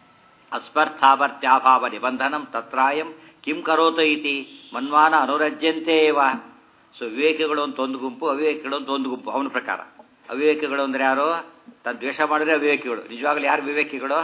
ಅಸ್ಪರ್ಥಾವರ್ತ್ಯಾಭಾವ ನಿಬಂಧನಂ ತತ್ರಾಯಂ ಕಿಂ ಕರೋತ ಇತಿ ಮನ್ವಾನ ಅನುರಜ್ಯಂತೇವ ಸೊ ವಿವೇಕಿಗಳು ಅಂತ ಒಂದು ಗುಂಪು ಅವಿವೇಕಿಗಳು ಅಂತ ಒಂದು ಗುಂಪು ಅವನ ಪ್ರಕಾರ ಅವಿವೇಕಿಗಳು ಅಂದ್ರೆ ಯಾರು ತನ್ನ ದ್ವೇಷ ಮಾಡಿದ್ರೆ ಅವಿವೇಕಿಗಳು ನಿಜವಾಗ್ಲೂ ಯಾರು ವಿವೇಕಿಗಳು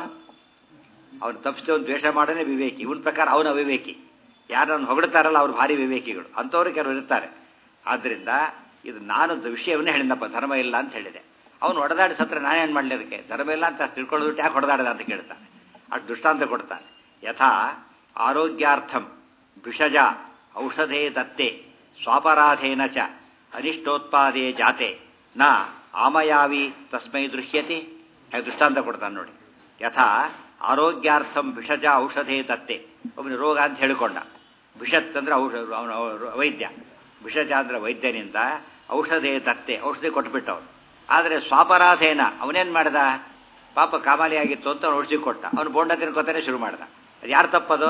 ಅವನು ತಪ್ಪಿಸಿ ಒಂದು ದ್ವೇಷ ಮಾಡೋದೇ ವಿವೇಕಿ ಇವನ ಪ್ರಕಾರ ಅವನು ಅವಿವೇಕಿ ಯಾರನ್ನು ಹೊಗಳ್ತಾರಲ್ಲ ಅವ್ರು ಭಾರಿ ವಿವೇಕಿಗಳು ಅಂಥವ್ರು ಕೆಲವರು ಇರ್ತಾರೆ ಆದ್ದರಿಂದ ಇದು ನಾನು ವಿಷಯವನ್ನೇ ಹೇಳಿದಪ್ಪ ಧರ್ಮ ಇಲ್ಲ ಅಂತ ಹೇಳಿದೆ ಅವನು ಹೊಡೆದಾಡಿ ಸತ್ರ ನಾನೇನು ಮಾಡಲಿ ಅದಕ್ಕೆ ಧರ್ಮ ಇಲ್ಲ ಅಂತ ತಿಳ್ಕೊಳ್ಳೋದು ಯಾಕೆ ಹೊಡೆದಾಡದ ಅಂತ ಕೇಳ್ತಾನೆ ಅಷ್ಟು ದೃಷ್ಟಾಂತ ಕೊಡ್ತಾನೆ ಯಥಾ ಆರೋಗ್ಯಾರ್ಥಂ ಭಿಷಜ ಔಷಧೇ ದತ್ತೆ ಸ್ವಾಪರಾಧೇನ ಚ ಅನಿಷ್ಟೋತ್ಪಾದೇ ಜಾತೆ ನ ಆಮಯಾವಿ ತಸ್ಮೈ ದೃಶ್ಯತೆ ಹಾಗೆ ದೃಷ್ಟಾಂತ ಕೊಡ್ತಾನೆ ನೋಡಿ ಯಥಾ ಆರೋಗ್ಯಾರ್ಥಂ ಭಿಷಜ ಔಷಧೇ ದತ್ತೆ ಒಬ್ಬನು ರೋಗ ಅಂತ ಹೇಳಿಕೊಂಡ ಭಿಷತ್ ಅಂದ್ರೆ ಔಷಧ ಅವನ ವೈದ್ಯ ಭಿಷಜ ಅಂದ್ರೆ ವೈದ್ಯನಿಂದ ಔಷಧೇ ದತ್ತೆ ಔಷಧಿ ಕೊಟ್ಬಿಟ್ಟು ಅವನು ಆದರೆ ಸ್ವಾಪರಾಧೇನ ಅವನೇನು ಮಾಡ್ದ ಪಾಪ ಕಾಮಾಲಿ ಆಗಿತ್ತು ಅಂತ ಅವನು ಔಷಧಿ ಕೊಟ್ಟ ಅವನು ಬೋಂಡ ತಿನ್ಕೋತಾನೆ ಶುರು ಮಾಡ್ದ ಅದು ಯಾರು ತಪ್ಪದು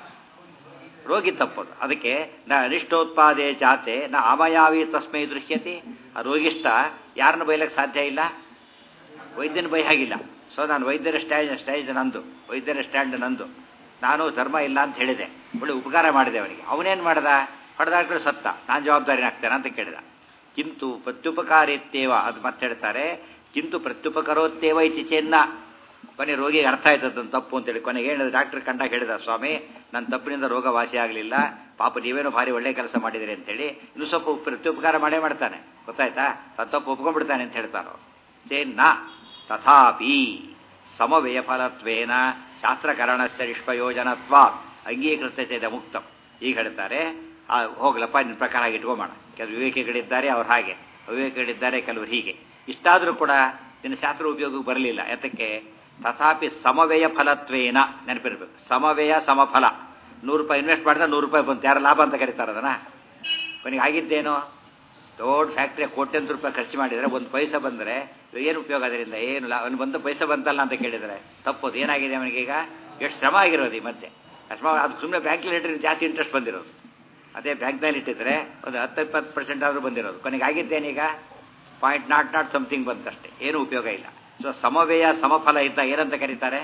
ರೋಗಿ ತಪ್ಪದು ಅದಕ್ಕೆ ನ ಅನಿಷ್ಟೋತ್ಪಾದೇ ಜಾತೆ ನ ಆಮಯಾವಿ ತಸ್ಮೈ ದೃಶ್ಯತೆ ಆ ರೋಗಿಷ್ಟ ಯಾರನ್ನು ಬೈಲಕ್ಕೆ ಸಾಧ್ಯ ಇಲ್ಲ ವೈದ್ಯನ ಬೈ ಹಾಗಿಲ್ಲ ಸೊ ನಾನು ವೈದ್ಯರ ಸ್ಟ್ಯಾಂಡ್ ಸ್ಟೇಜ್ ನಂದು ವೈದ್ಯರ ಸ್ಟ್ಯಾಂಡ್ ನಂದು ನಾನು ಧರ್ಮ ಇಲ್ಲ ಅಂತ ಹೇಳಿದೆ ಒಳ್ಳೆ ಉಪಕಾರ ಮಾಡಿದೆ ಅವನಿಗೆ ಅವನೇನು ಮಾಡ್ದ ಹೊಡೆದಾಡ್ಕೊಂಡು ಸತ್ತ ನಾನು ಜವಾಬ್ದಾರಿನಾಗ್ತೇನೆ ಅಂತ ಕೇಳಿದ ಕಿಂತು ಪ್ರತ್ಯುಪಕಾರಿತ್ಯೇವ ಅದು ಮತ್ತೆ ಹೇಳ್ತಾರೆ ಕಿಂತು ಪ್ರತ್ಯುಪಕರೋತ್ತೇವ ಇತಿ ಚೆನ್ನ ಕೊನೆ ರೋಗಿಗೆ ಅರ್ಥ ಆಯ್ತದ ತಪ್ಪು ಅಂತೇಳಿ ಕೊನೆಗೆ ಹೇಳಿದ ಡಾಕ್ಟರ್ ಕಂಡಾಗ ಹೇಳಿದ ಸ್ವಾಮಿ ನನ್ನ ತಪ್ಪಿನಿಂದ ರೋಗ ವಾಸಿ ಆಗಲಿಲ್ಲ ಪಾಪ ನೀವೇನೋ ಭಾರಿ ಒಳ್ಳೆ ಕೆಲಸ ಮಾಡಿದಿರಿ ಅಂತೇಳಿ ಇನ್ನು ಸ್ವಲ್ಪ ಪ್ರತ್ಯುಪಕಾರ ಮಾಡೇ ಮಾಡ್ತಾನೆ ಗೊತ್ತಾಯ್ತಾ ತನ್ನ ತಪ್ಪು ಒಪ್ಕೊಂಡ್ಬಿಡ್ತಾನೆ ಅಂತ ಹೇಳ್ತಾರೋ ಚೇನ್ನ ತಥಾಪಿ ಸಮವ್ಯಯ ಫಲತ್ವೇನ ಶಾಸ್ತ್ರಕರಣಸ್ಯ ನಿಷ್ಪಯೋಜನತ್ವ ಅಂಗೀಕೃತ ಚೇದ ಮುಕ್ತಂ ಈಗ ಹೇಳ್ತಾರೆ ಆ ಹೋಗ್ಲಪ್ಪ ನಿನ್ನ ಪ್ರಕಾರ ಹಾಗೆ ಇಟ್ಕೊಂಬೋಣ ಕೆಲವು ವಿವೇಕಿಗಳಿದ್ದಾರೆ ಅವ್ರು ಹಾಗೆ ಅವಿವೇಕಿಗಳಿದ್ದಾರೆ ಕೆಲವರು ಹೀಗೆ ಇಷ್ಟಾದರೂ ಕೂಡ ನಿನ್ನ ಶಾಸ್ತ್ರ ಉಪಯೋಗಕ್ಕೆ ಬರಲಿಲ್ಲ ಯಾತಕ್ಕೆ ತಥಾಪಿ ಸಮವ್ಯಯ ಫಲತ್ವೇನ ನೆನಪಿರ್ಬೇಕು ಸಮವ್ಯಯ ಸಮಫಲ ನೂರು ರೂಪಾಯಿ ಇನ್ವೆಸ್ಟ್ ಮಾಡಿದ್ರೆ ನೂರು ರೂಪಾಯಿ ಬಂತು ಯಾರು ಲಾಭ ಅಂತ ಕರೀತಾರೆ ಅದನ್ನ ಕೊನೆಗೆ ಆಗಿದ್ದೇನೋ ದೊಡ್ಡ ಫ್ಯಾಕ್ಟ್ರಿ ಕೋಟ್ಯಂತರ ರೂಪಾಯಿ ಖರ್ಚು ಮಾಡಿದರೆ ಒಂದು ಪೈಸೆ ಬಂದರೆ ಏನು ಉಪಯೋಗ ಅದರಿಂದ ಏನು ಲಾ ಅವನು ಬಂದು ಪೈಸೆ ಬಂತಲ್ಲ ಅಂತ ಕೇಳಿದರೆ ತಪ್ಪೋದು ಏನಾಗಿದೆ ಅವನಿಗೆ ಈಗ ಎಷ್ಟು ಶ್ರಮ ಆಗಿರೋದು ಈ ಮಧ್ಯೆ ಶ್ರಮ ಅದು ಸುಮ್ಮನೆ ಬ್ಯಾಂಕಲ್ಲಿ ಇಟ್ಟರೆ ಜಾಸ್ತಿ ಇಂಟ್ರೆಸ್ಟ್ ಬಂದಿರೋದು ಅದೇ ಬ್ಯಾಂಕ್ನಲ್ಲಿ ಇಟ್ಟಿದ್ರೆ ಒಂದು ಹತ್ತು ಇಪ್ಪತ್ತು ಪರ್ಸೆಂಟ್ ಆದರೂ ಬಂದಿರೋದು ಕೊನೆಗೆ ಆಗಿದ್ದೇನೀಗ ಪಾಯಿಂಟ್ ನಾಟ್ ನಾಟ್ ಸಮಥಿಂಗ್ ಬಂತಷ್ಟೇ ಏನೂ ಉಪಯೋಗ ಇಲ್ಲ ಸೊ ಸಮವ್ಯಯ ಸಮಫಲ ಇದ್ದ ಏನಂತ ಕರೀತಾರೆ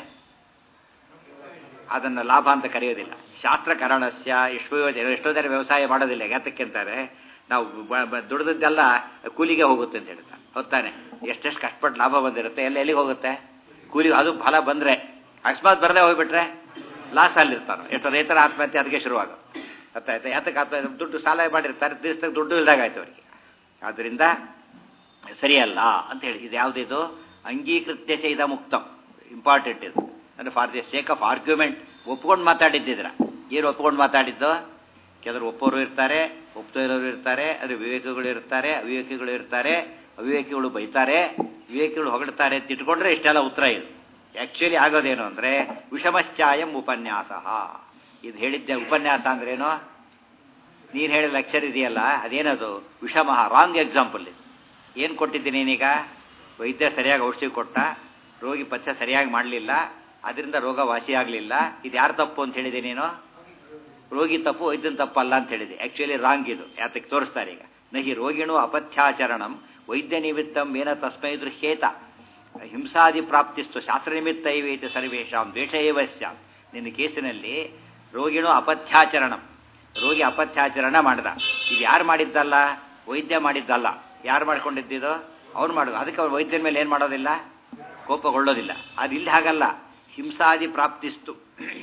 ಅದನ್ನು ಲಾಭ ಅಂತ ಕರೆಯೋದಿಲ್ಲ ಶಾಸ್ತ್ರಕರಣಸ್ಯ ಎಷ್ಟೋ ಎಷ್ಟೋ ಜನ ವ್ಯವಸಾಯ ಮಾಡೋದಿಲ್ಲ ಯಾತಕ್ಕೆ ಅಂತಾರೆ ನಾವು ದುಡ್ದದ್ದೆಲ್ಲ ಕೂಲಿಗೆ ಹೋಗುತ್ತೆ ಅಂತ ಹೇಳ್ತಾರೆ ಹೊತ್ತಾನೆ ಎಷ್ಟೆಷ್ಟು ಕಷ್ಟಪಟ್ಟು ಲಾಭ ಬಂದಿರುತ್ತೆ ಎಲ್ಲ ಎಲ್ಲಿಗೆ ಹೋಗುತ್ತೆ ಕೂಲಿ ಅದು ಫಲ ಬಂದರೆ ಅಕಸ್ಮಾತ್ ಬರದೇ ಹೋಗ್ಬಿಟ್ರೆ ಲಾಸ್ ಅಲ್ಲಿರ್ತಾನೆ ಎಷ್ಟೋ ರೈತರ ಆತ್ಮಹತ್ಯೆ ಅದಕ್ಕೆ ಶುರುವಾಗ ಗೊತ್ತಾಯ್ತಾ ಯಾತಕ್ಕೆ ಆತ್ಮಹತ್ಯೆ ದುಡ್ಡು ಸಾಲ ಮಾಡಿರ್ತಾರೆ ದಿವಸದಾಗ ದುಡ್ಡು ಇಲ್ದಾಗಾಯ್ತು ಅವರಿಗೆ ಆದ್ದರಿಂದ ಸರಿಯಲ್ಲ ಅಂತ ಹೇಳಿ ಇದು ಯಾವುದಿದು ಅಂಗೀಕೃತ್ಯ ಚೈದ ಮುಕ್ತಂ ಇಂಪಾರ್ಟೆಂಟ್ ಇದು ಅಂದರೆ for the sake of argument ಒಪ್ಕೊಂಡು ಮಾತಾಡಿದ್ದಿದ್ರ ಏನು ಒಪ್ಕೊಂಡು ಮಾತಾಡಿದ್ದು ಕೆಲವರು ಒಪ್ಪೋರು ಇರ್ತಾರೆ ಒಪ್ತೋ ಇರೋರು ಇರ್ತಾರೆ ಅದು ವಿವೇಕಿಗಳು ಇರ್ತಾರೆ ಅವಿವೇಕಿಗಳು ಇರ್ತಾರೆ ಅವಿವೇಕಿಗಳು ಬೈತಾರೆ ವಿವೇಕಿಗಳು ಹೊಗಳ್ತಾರೆ ಅಂತ ಇಟ್ಕೊಂಡ್ರೆ ಇಷ್ಟೆಲ್ಲ ಉತ್ತರ ಇದು ಆ್ಯಕ್ಚುಲಿ ಆಗೋದೇನು ಅಂದರೆ ವಿಷಮಶ್ಚಾಯಂ ಉಪನ್ಯಾಸ ಇದು ಹೇಳಿದ್ದೆ ಉಪನ್ಯಾಸ ಅಂದ್ರೇನು ನೀನು ಹೇಳಿದ ಲೆಕ್ಚರ್ ಇದೆಯಲ್ಲ ಅದೇನದು ವಿಷಮಃ ರಾಂಗ್ ಎಕ್ಸಾಂಪಲ್ ಇದು ಏನು ಕೊಟ್ಟಿದ್ದೀನಿ ನೀನೀಗ ವೈದ್ಯ ಸರಿಯಾಗಿ ಔಷಧಿ ಕೊಟ್ಟ ರೋಗಿ ಪಥ್ಯ ಸರಿಯಾಗಿ ಮಾಡಲಿಲ್ಲ ಅದರಿಂದ ರೋಗ ವಾಸಿಯಾಗಲಿಲ್ಲ ಇದು ಯಾರು ತಪ್ಪು ಅಂತ ಹೇಳಿದೆ ನೀನು ರೋಗಿ ತಪ್ಪು ವೈದ್ಯನ ತಪ್ಪಲ್ಲ ಅಂತ ಹೇಳಿದೆ ಆ್ಯಕ್ಚುಲಿ ರಾಂಗ್ ಇದು ಯಾತಕ್ಕೆ ತೋರಿಸ್ತಾರೆ ಈಗ ನಹಿ ರೋಗಿಣು ಅಪಥ್ಯಾಚರಣಂ ವೈದ್ಯ ನಿಮಿತ್ತಂ ಏನ ತಸ್ಮೈ ದೃಶ್ಯೇತ ಹಿಂಸಾದಿ ಪ್ರಾಪ್ತಿಸ್ತು ಶಾಸ್ತ್ರ ನಿಮಿತ್ತ ಇವೇತಿ ಸರ್ವೇಶಾಂ ದ್ವೇಷ ಏವ ಸ್ಯಾಂ ನಿನ್ನ ಕೇಸಿನಲ್ಲಿ ರೋಗಿಣು ಅಪಥ್ಯಾಚರಣಂ ರೋಗಿ ಅಪಥ್ಯಾಚರಣ ಮಾಡ್ದ ಇದು ಯಾರು ಮಾಡಿದ್ದಲ್ಲ ವೈದ್ಯ ಮಾಡಿದ್ದಲ್ಲ ಯಾರು ಮಾಡ್ಕೊಂಡಿದ್ದಿದು ಅವ್ನು ಮಾಡೋದು ಅದಕ್ಕೆ ಅವ್ನು ವೈದ್ಯನ ಮೇಲೆ ಏನು ಮಾಡೋದಿಲ್ಲ ಕೋಪಗೊಳ್ಳೋದಿಲ್ಲ ಅದು ಇಲ್ಲಿ ಹಾಗಲ್ಲ ಹಿಂಸಾದಿ ಪ್ರಾಪ್ತಿಸ್ತು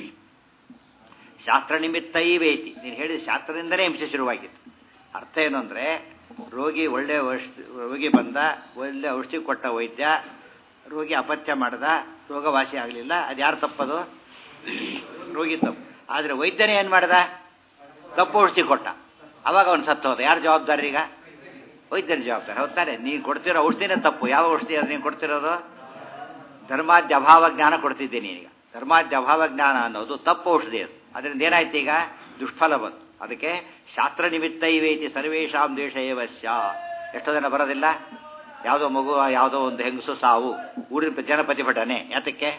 ಶಾಸ್ತ್ರ ನಿಮಿತ್ತೈವೇತಿ ನೀನು ಹೇಳಿದ ಶಾಸ್ತ್ರದಿಂದಲೇ ಹಿಂಸೆ ಶುರುವಾಗಿತ್ತು ಅರ್ಥ ಏನು ಅಂದರೆ ರೋಗಿ ಒಳ್ಳೆ ಔಷಧಿ ರೋಗಿ ಬಂದ ಒಳ್ಳೆ ಔಷಧಿ ಕೊಟ್ಟ ವೈದ್ಯ ರೋಗಿ ಅಪತ್ಯ ಮಾಡ್ದ ರೋಗ ವಾಸಿ ಆಗಲಿಲ್ಲ ಅದು ಯಾರು ತಪ್ಪದು ರೋಗಿ ತಪ್ಪು ಆದರೆ ವೈದ್ಯನೇ ಏನು ಮಾಡ್ದ ತಪ್ಪು ಔಷಧಿ ಕೊಟ್ಟ ಅವಾಗ ಅವನು ಸತ್ತು ಹೋದ ಯಾರು ಜವಾಬ್ದಾರಿ ಈಗ ವೈದ್ಯನ ಜವಾಬ್ದಾರಿ ಹೌದಾನೆ ನೀನು ಕೊಡ್ತಿರೋ ಔಷಧಿನೇ ತಪ್ಪು ಯಾವ ಔಷಧಿ ಅದು ನೀನು ಕೊಡ್ತಿರೋದು ಧರ್ಮಾದ್ಯ ಅಭಾವ ಜ್ಞಾನ ಕೊಡ್ತಿದ್ದೀನಿ ಈಗ ಧರ್ಮಾದ್ಯ ಅಭಾವ ಜ್ಞಾನ ಅನ್ನೋದು ತಪ್ಪು ಔಷಧಿ ಅದು ಅದರಿಂದ ಏನಾಯ್ತು ಈಗ ದುಷ್ಫಲ ಬಂತು ಅದಕ್ಕೆ ಶಾಸ್ತ್ರ ನಿಮಿತ್ತ ಇವೇತಿ ಸರ್ವೇಶಾಂ ದೇಶ ಏವಶ್ಯ ಎಷ್ಟೋ ಜನ ಬರೋದಿಲ್ಲ ಯಾವುದೋ ಮಗು ಯಾವುದೋ ಒಂದು ಹೆಂಗಸು ಸಾವು ಊರಿನ ಜನ ಪ್ರತಿಭಟನೆ ಯಾತಕ್ಕೆ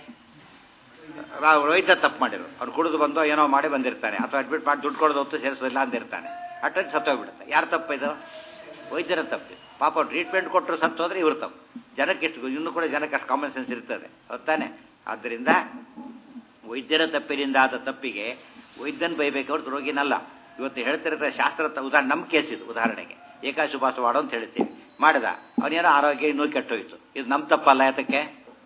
ರೈತ ತಪ್ಪು ಮಾಡಿರು ಅವ್ರು ಕುಡಿದು ಬಂದು ಏನೋ ಮಾಡಿ ಬಂದಿರ್ತಾನೆ ಅಥವಾ ಅಡ್ಮಿಟ್ ಮಾಡಿ ದುಡ್ಡು ಕೊಡೋದು ಹೊತ್ತು ಸೇರಿಸೋದಿಲ್ಲ ಅಂದಿರ್ತಾನೆ ಅಟ್ಟಲ್ಲಿ ಸತ್ತೋಗ್ಬಿಡುತ್ತೆ ಯಾರು ತಪ್ಪಿದು ವೈದ್ಯರ ತಪ್ಪು ಪಾಪ ಟ್ರೀಟ್ಮೆಂಟ್ ಕೊಟ್ಟರು ಸತ್ತೋದ್ರೆ ಇವ್ರು ತಪ್ಪು ಜನಕ್ಕೆ ಎಷ್ಟು ಇನ್ನೂ ಕೂಡ ಜನಕ್ಕೆ ಅಷ್ಟು ಕಾಮನ್ ಸೆನ್ಸ್ ಇರ್ತದೆ ಹೊತ್ತಾನೆ ಆದ್ದರಿಂದ ವೈದ್ಯರ ತಪ್ಪಿನಿಂದ ಆದ ತಪ್ಪಿಗೆ ವೈದ್ಯನ ಬೈಬೇಕು ಹೊರತು ರೋಗಿನಲ್ಲ ಇವತ್ತು ಹೇಳ್ತಿರ್ತಾರೆ ಶಾಸ್ತ್ರ ಉದಾಹರಣೆ ನಮ್ಮ ಕೇಸ್ ಇದು ಉದಾಹರಣೆಗೆ ಏಕಾಶುಪಾಸ ಮಾಡೋ ಅಂತ ಹೇಳ್ತೀವಿ ಮಾಡಿದ ಅವನೇನೋ ಆರೋಗ್ಯ ಇನ್ನೂ ಕೆಟ್ಟೋಯ್ತು ಇದು ನಮ್ಮ ತಪ್ಪಲ್ಲ ಯಾತಕ್ಕೆ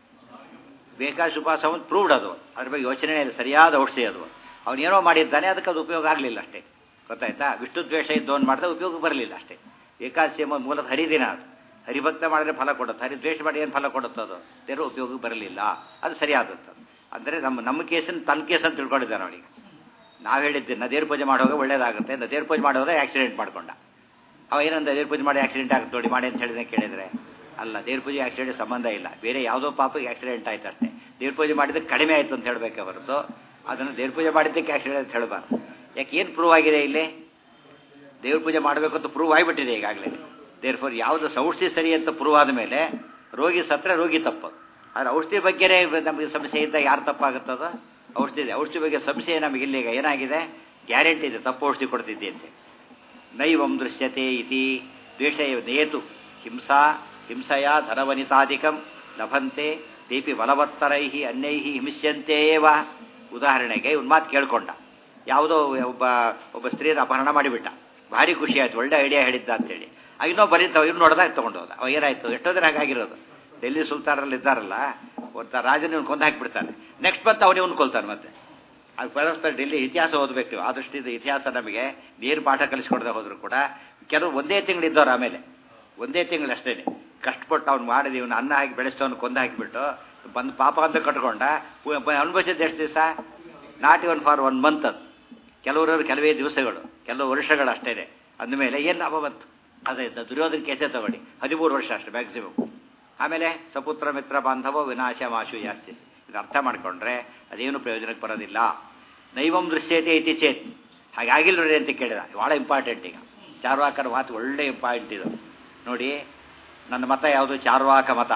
ಬೇಕಾಶುಪಾಸ ಒಂದು ಪ್ರೂವ್ಡ್ ಅದು ಅದ್ರ ಬಗ್ಗೆ ಯೋಚನೆ ಇಲ್ಲ ಸರಿಯಾದ ಔಷಧಿ ಅದು ಅವನೇನೋ ಮಾಡಿದ್ದಾನೆ ಅದಕ್ಕೆ ಅದು ಉಪಯೋಗ ಆಗಲಿಲ್ಲ ಅಷ್ಟೇ ಗೊತ್ತಾಯ್ತಾ ವಿಷ್ಣು ದ್ವೇಷ ಇದ್ದವನು ಮಾಡಿದ್ರೆ ಉಪಯೋಗ ಬರಲಿಲ್ಲ ಅಷ್ಟೇ ಏಕಾದಶಿ ಎಂಬ ಮೂಲದ ಹರಿದಿನ ಅದು ಹರಿಭಕ್ತ ಮಾಡಿದ್ರೆ ಫಲ ಕೊಡುತ್ತೆ ಹರಿದ್ವೇಷ ಮಾಡಿ ಏನು ಫಲ ಕೊಡುತ್ತೆ ಅದು ದೇವರು ಉಪಯೋಗ ಬರಲಿಲ್ಲ ಅದು ಸರಿಯಾದದ್ದು ಅಂದರೆ ನಮ್ಮ ನಮ್ಮ ಕೇಸನ್ನು ತನ್ನ ಕೇಸನ್ನು ತಿಳ್ಕೊಂಡಿದ್ದಾನೆ ಅವನಿಗೆ ನಾವು ಹೇಳಿದ್ದೆ ನದೇರು ಪೂಜೆ ಮಾಡುವಾಗ ಒಳ್ಳೇದಾಗುತ್ತೆ ನದೇರು ಪೂಜೆ ಮಾಡುವಾಗ ಆಕ್ಸಿಡೆಂಟ್ ಮಾಡ್ಕೊಂಡ ಅವ ಏನಂದ ದೇವ್ರ ಪೂಜೆ ಮಾಡಿ ಆಕ್ಸಿಡೆಂಟ್ ಆಗುತ್ತೆ ನೋಡಿ ಮಾಡಿ ಅಂತ ಹೇಳಿದ್ರೆ ಕೇಳಿದ್ರೆ ಅಲ್ಲ ದೇವ್ರ ಪೂಜೆ ಆಕ್ಸಿಡೆಂಟ್ ಸಂಬಂಧ ಇಲ್ಲ ಬೇರೆ ಯಾವುದೋ ಪಾಪಕ್ಕೆ ಆಕ್ಸಿಡೆಂಟ್ ಆಯ್ತು ಅಷ್ಟೇ ದೇವ್ರ ಪೂಜೆ ಮಾಡಿದ್ದಕ್ಕೆ ಕಡಿಮೆ ಆಯಿತು ಅಂತ ಹೇಳಬೇಕೆ ಹೊರತು ಅದನ್ನು ದೇವ್ರ ಪೂಜೆ ಮಾಡಿದ್ದಕ್ಕೆ ಆಕ್ಸಿಡೆಂಟ್ ಅಂತ ಹೇಳಬಾರ್ದು ಯಾಕೆ ಏನು ಪ್ರೂವ್ ಆಗಿದೆ ಇಲ್ಲಿ ದೇವ್ರ ಪೂಜೆ ಮಾಡಬೇಕು ಅಂತ ಪ್ರೂವ್ ಆಗಿಬಿಟ್ಟಿದೆ ಈಗಾಗಲೇ ದೇವ್ರ ಫೋರ್ ಯಾವುದು ಔಷಧಿ ಸರಿ ಅಂತ ಪ್ರೂವ್ ಆದ ಮೇಲೆ ರೋಗಿ ಸತ್ತರೆ ರೋಗಿ ತಪ್ಪು ಆದರೆ ಔಷಧಿ ಬಗ್ಗೆನೇ ನಮಗೆ ಸಮಸ್ಯೆ ಇದ್ದಾಗ ಯಾರು ತಪ್ಪಾಗುತ್ತದೋ ಔಷಧಿ ಇದೆ ಔಷಧಿ ಬಗ್ಗೆ ಸಂಶಯ ನಮಗೆ ಇಲ್ಲೀಗ ಏನಾಗಿದೆ ಗ್ಯಾರಂಟಿ ಇದೆ ತಪ್ಪು ಔಷಧಿ ಕೊಡ್ತಿದ್ದೆ ಅಂತ ನೈವಂ ದೃಶ್ಯತೆ ಇತಿ ದ್ವೇಷ ನೇತು ಹಿಂಸಾ ಹಿಂಸೆಯ ಧನವನಿತಾಧಿಕಂ ಲಭಂತೆ ತೇಪಿ ಬಲವತ್ತರೈ ಅನ್ಯೈ ಹಿಂಸ್ಯಂತೆಯೇವ ಉದಾಹರಣೆಗೆ ಇವ್ನ ಮಾತು ಕೇಳ್ಕೊಂಡ ಯಾವುದೋ ಒಬ್ಬ ಒಬ್ಬ ಸ್ತ್ರೀಯರ ಅಪಹರಣ ಮಾಡಿಬಿಟ್ಟ ಭಾರಿ ಖುಷಿ ಆಯ್ತು ಒಳ್ಳೆ ಐಡಿಯಾ ಹೇಳಿದ್ದ ಅಂತೇಳಿ ಆಗ ಇನ್ನೊಬ್ಬ ಬರೀತಾವ ಇವ್ನು ನೋಡ್ದಾಗ ತೊಗೊಂಡು ಹೋದ ಅವ ಏನಾಯ್ತು ಎಷ್ಟೋ ದಿನ ಹಾಗಾಗಿರೋದು ಡೆಲ್ಲಿ ಸುಲ್ತಾನಲ್ಲಿ ಇದ್ದಾರಲ್ಲ ಒತ್ತ ರಾಜನ ಇವ್ನು ಕೊಂದು ಹಾಕಿಬಿಡ್ತಾನೆ ನೆಕ್ಸ್ಟ್ ಬಂತು ಅವನೇ ಇವ್ನು ಕೊಲ್ತಾನೆ ಮತ್ತೆ ಅದು ಪರಸ್ಪರ ಡೆಲ್ಲಿ ಇತಿಹಾಸ ಓದಬೇಕು ಆದಷ್ಟು ಇದು ಇತಿಹಾಸ ನಮಗೆ ನೀರು ಪಾಠ ಕಲಿಸ್ಕೊಡದೆ ಹೋದ್ರು ಕೂಡ ಕೆಲವು ಒಂದೇ ತಿಂಗಳು ಇದ್ದವ್ರು ಆಮೇಲೆ ಒಂದೇ ತಿಂಗಳು ಅಷ್ಟೇ ಕಷ್ಟಪಟ್ಟು ಅವ್ನು ಮಾಡಿದ ಇವನು ಅನ್ನ ಹಾಕಿ ಬೆಳೆಸ್ತವನು ಕೊಂದು ಹಾಕಿಬಿಟ್ಟು ಬಂದು ಪಾಪ ಅಂತ ಕಟ್ಕೊಂಡ ಅನುಭವಿಸಿದ ಎಷ್ಟು ದಿವಸ not even for one month ಅದು ಕೆಲವರು ಕೆಲವೇ ದಿವಸಗಳು ಕೆಲವು ವರ್ಷಗಳು ಅಷ್ಟೇ ಅಂದಮೇಲೆ ಏನು ಲಾಭ ಬಂತು ಅದೇ ದುರ್ಯೋಧನ ಕೇಸೇ ತಗೊಳ್ಳಿ ಹದಿಮೂರು ವರ್ಷ ಅಷ್ಟೇ ಮ್ಯಾಕ್ಸಿಮಮ್ ಆಮೇಲೆ ಸಪುತ್ರ ಮಿತ್ರ ಬಾಂಧವ ವಿನಾಶ ಮಾಶು ಜಾಸ್ತಿ ಇದು ಅರ್ಥ ಮಾಡಿಕೊಂಡ್ರೆ ಅದೇನು ಪ್ರಯೋಜನಕ್ಕೆ ಬರೋದಿಲ್ಲ ನೈವಂ ದೃಶ್ಯತೆ ಐತಿ ಚೇತ್ ಹಾಗಾಗಿಲ್ಲ ನೋಡಿ ಅಂತ ಕೇಳಿದ ಭಾಳ ಇಂಪಾರ್ಟೆಂಟ್ ಈಗ ಚಾರ್ವಾಕರ ಮಾತು ಒಳ್ಳೆ ಇಂಪಾರ್ಟೆಂಟ್ ಇದು ನೋಡಿ ನನ್ನ ಮತ ಯಾವುದು ಚಾರ್ವಾಕ ಮತ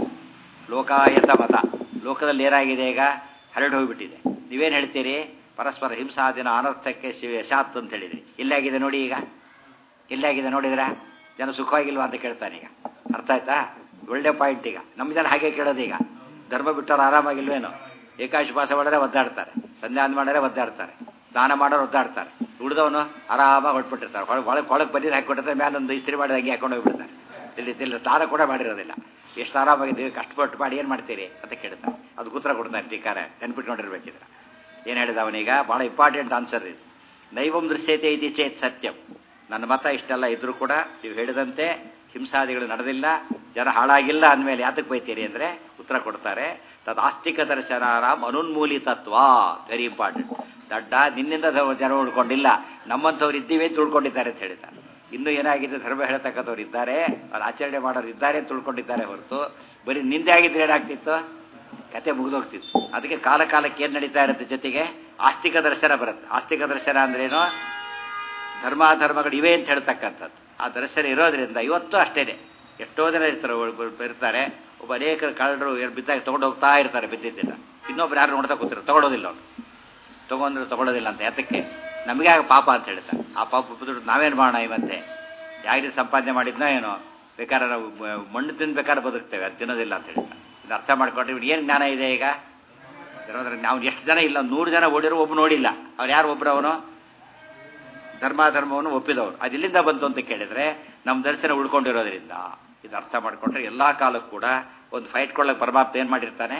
ಲೋಕಾಯತ ಮತ ಲೋಕದಲ್ಲಿ ಏನಾಗಿದೆ ಈಗ ಹರಡು ಹೋಗಿಬಿಟ್ಟಿದೆ ನೀವೇನು ಹೇಳ್ತೀರಿ ಪರಸ್ಪರ ಹಿಂಸಾದಿನ ಅನರ್ಥಕ್ಕೆ ಶಿವ ಯಶಾತ್ ಅಂತ ಹೇಳಿದ್ರಿ ಇಲ್ಲಾಗಿದೆ ನೋಡಿ ಈಗ ಇಲ್ಲಾಗಿದೆ ನೋಡಿದ್ರ ಜನ ಸುಖವಾಗಿಲ್ವಾ ಅಂತ ಕೇಳ್ತಾನೆ ಈಗ ಅರ್ಥ ಆಯ್ತಾ ಒಳ್ಳೆ ಪಾಯಿಂಟ್ ಈಗ ನಮ್ಮ ಜನ ಹಾಗೆ ಕೇಳೋದು ಈಗ ಧರ್ಮ ಬಿಟ್ಟವ್ರು ಆರಾಮಾಗಿಲ್ವೇನೋ ಏಕಾಶುಪಾಸ ಮಾಡಿದ್ರೆ ಒದ್ದಾಡ್ತಾರೆ ಸಂಧ್ಯಾನ ಮಾಡಿದ್ರೆ ಒದ್ದಾಡ್ತಾರೆ ಸ್ನಾನ ಮಾಡೋರು ಒದ್ದಾಡ್ತಾರೆ ಉಳಿದವನು ಆರಾಮಾಗಿ ಹೊಟ್ಬಿಟ್ಟಿರ್ತಾರೆ ಒಳಗೆ ಒಳಗೆ ಒಳಗೆ ಬಂದಿದ್ದು ಹಾಕಿಬಿಟ್ಟಿರ್ತಾರೆ ಮೇಲೆ ಒಂದು ಇಸ್ತ್ರಿ ಮಾಡಿ ಹಂಗೆ ಹಾಕೊಂಡು ಹೋಗ್ಬಿಡ್ತಾರೆ ಇಲ್ಲಿ ಇಲ್ಲಿ ಸ್ನಾನ ಕೂಡ ಮಾಡಿರೋದಿಲ್ಲ ಎಷ್ಟು ಆರಾಮಾಗಿದ್ದೀವಿ ಕಷ್ಟಪಟ್ಟು ಮಾಡಿ ಏನು ಮಾಡ್ತೀರಿ ಅಂತ ಕೇಳ್ತಾರೆ ಅದು ಉತ್ತರ ಕೊಡ್ತಾರೆ ಟೀಕಾರ ನೆನ್ಪಿಟ್ಕೊಂಡಿರ್ಬೇಕಿದ್ರೆ ಏನು ಹೇಳಿದ ಅವನೀಗ ಭಾಳ ಇಂಪಾರ್ಟೆಂಟ್ ಆನ್ಸರ್ ಇದು ನೈವಂ ದೃಶ್ಯತೆ ಇತಿ ಚೇತ್ ಸತ್ಯಂ ನನ್ನ ಮತ ಇಷ್ಟೆಲ್ಲ ಇದ್ರೂ ಕೂಡ ನೀವು ಹೇಳಿದಂತೆ ಹಿಂಸಾದಿಗಳು ನಡೆದಿಲ್ಲ ಜನ ಹಾಳಾಗಿಲ್ಲ ಅಂದಮೇಲೆ ಯಾತಕ್ಕೆ ಬೈತೀರಿ ಅಂದರೆ ಉತ್ತರ ಕೊಡ್ತಾರೆ ತದ್ ಆಸ್ತಿಕ ದರ್ಶನಾರಾಮ್ ಅನುನ್ಮೂಲಿತತ್ವ ವೆರಿ ಇಂಪಾರ್ಟೆಂಟ್ ದಡ್ಡ ನಿನ್ನಿಂದ ಜನ ಉಳ್ಕೊಂಡಿಲ್ಲ ನಮ್ಮಂಥವ್ರು ಇದ್ದೀವಿ ಅಂತ ಉಳ್ಕೊಂಡಿದ್ದಾರೆ ಅಂತ ಹೇಳಿದ್ದಾರೆ ಇನ್ನೂ ಏನಾಗಿದೆ ಧರ್ಮ ಹೇಳ್ತಕ್ಕಂಥವ್ರು ಇದ್ದಾರೆ ಅವ್ರು ಆಚರಣೆ ಮಾಡೋರು ಇದ್ದಾರೆ ಅಂತ ಉಳ್ಕೊಂಡಿದ್ದಾರೆ ಹೊರತು ಬರೀ ನಿಂದೆ ಆಗಿದ್ರೆ ಏನಾಗ್ತಿತ್ತು ಕತೆ ಮುಗಿದೋಗ್ತಿತ್ತು ಅದಕ್ಕೆ ಕಾಲ ಕಾಲಕ್ಕೆ ಏನು ನಡೀತಾ ಇರುತ್ತೆ ಜೊತೆಗೆ ಆಸ್ತಿಕ ದರ್ಶನ ಬರುತ್ತೆ ಆಸ್ತಿಕ ದರ್ಶನ ಅಂದ್ರೇನು ಧರ್ಮಾಧರ್ಮಗಳು ಇವೆ ಅಂತ ಹೇಳ್ತಕ್ಕಂಥದ್ದು ಆ ದರ್ಶನ ಇರೋದ್ರಿಂದ ಇವತ್ತು ಅಷ್ಟೇನೆ ಎಷ್ಟೋ ಜನ ಇರ್ತಾರೆ ಒಬ್ಬ ಇರ್ತಾರೆ ಒಬ್ಬ ಅನೇಕ ಕಳ್ಳರು ಬಿದ್ದಾಗ ತೊಗೊಂಡು ಹೋಗ್ತಾ ಇರ್ತಾರೆ ಬಿದ್ದಿದ್ದಿಲ್ಲ ಇನ್ನೊಬ್ರು ಯಾರು ನೋಡ್ತಾ ಕೂತಿರೋ ತಗೊಳ್ಳೋದಿಲ್ಲ ಅವ್ರು ತೊಗೊಂಡ್ರು ತಗೊಳ್ಳೋದಿಲ್ಲ ಅಂತ ಯಾತಕ್ಕೆ ನಮಗೆ ಆಗ ಪಾಪ ಅಂತ ಹೇಳ್ತಾರೆ ಆ ಪಾಪ ದುಡ್ಡು ನಾವೇನು ಮಾಡೋಣ ಇವತ್ತೆ ಯಾರಿಗೆ ಸಂಪಾದನೆ ಮಾಡಿದ್ನೋ ಏನೋ ಬೇಕಾದ್ರೆ ನಾವು ಮಣ್ಣು ತಿನ್ಬೇಕಾದ್ರೆ ಬದುಕ್ತೇವೆ ಅದು ತಿನ್ನೋದಿಲ್ಲ ಅಂತ ಹೇಳ್ತಾರೆ ಇದು ಅರ್ಥ ಮಾಡ್ಕೊಂಡ್ರೆ ಇವ್ರು ಏನು ಜ್ಞಾನ ಇದೆ ಈಗ ಇರೋದ್ರೆ ನಾವು ಎಷ್ಟು ಜನ ಇಲ್ಲ ನೂರು ಜನ ಓಡಿರೋ ಒಬ್ಬ ನೋಡಿಲ್ಲ ಅವ್ರು ಯಾರು ಒಬ್ಬರು ಅವನು ಧರ್ಮಾಧರ್ಮವನ್ನು ಒಪ್ಪಿದವರು ಅದು ಇಲ್ಲಿಂದ ಬಂತು ಅಂತ ಕೇಳಿದ್ರೆ ನಮ್ಮ ದರ್ಶನ ಉಳ್ಕೊಂಡಿರೋದ್ರಿಂದ ಇದು ಅರ್ಥ ಮಾಡಿಕೊಂಡ್ರೆ ಎಲ್ಲ ಕಾಲಕ್ಕೂ ಕೂಡ ಒಂದು ಫೈಟ್ ಕೊಳ್ಳಕ್ಕೆ ಪರಮಾತ್ಮ ಏನು ಮಾಡಿರ್ತಾನೆ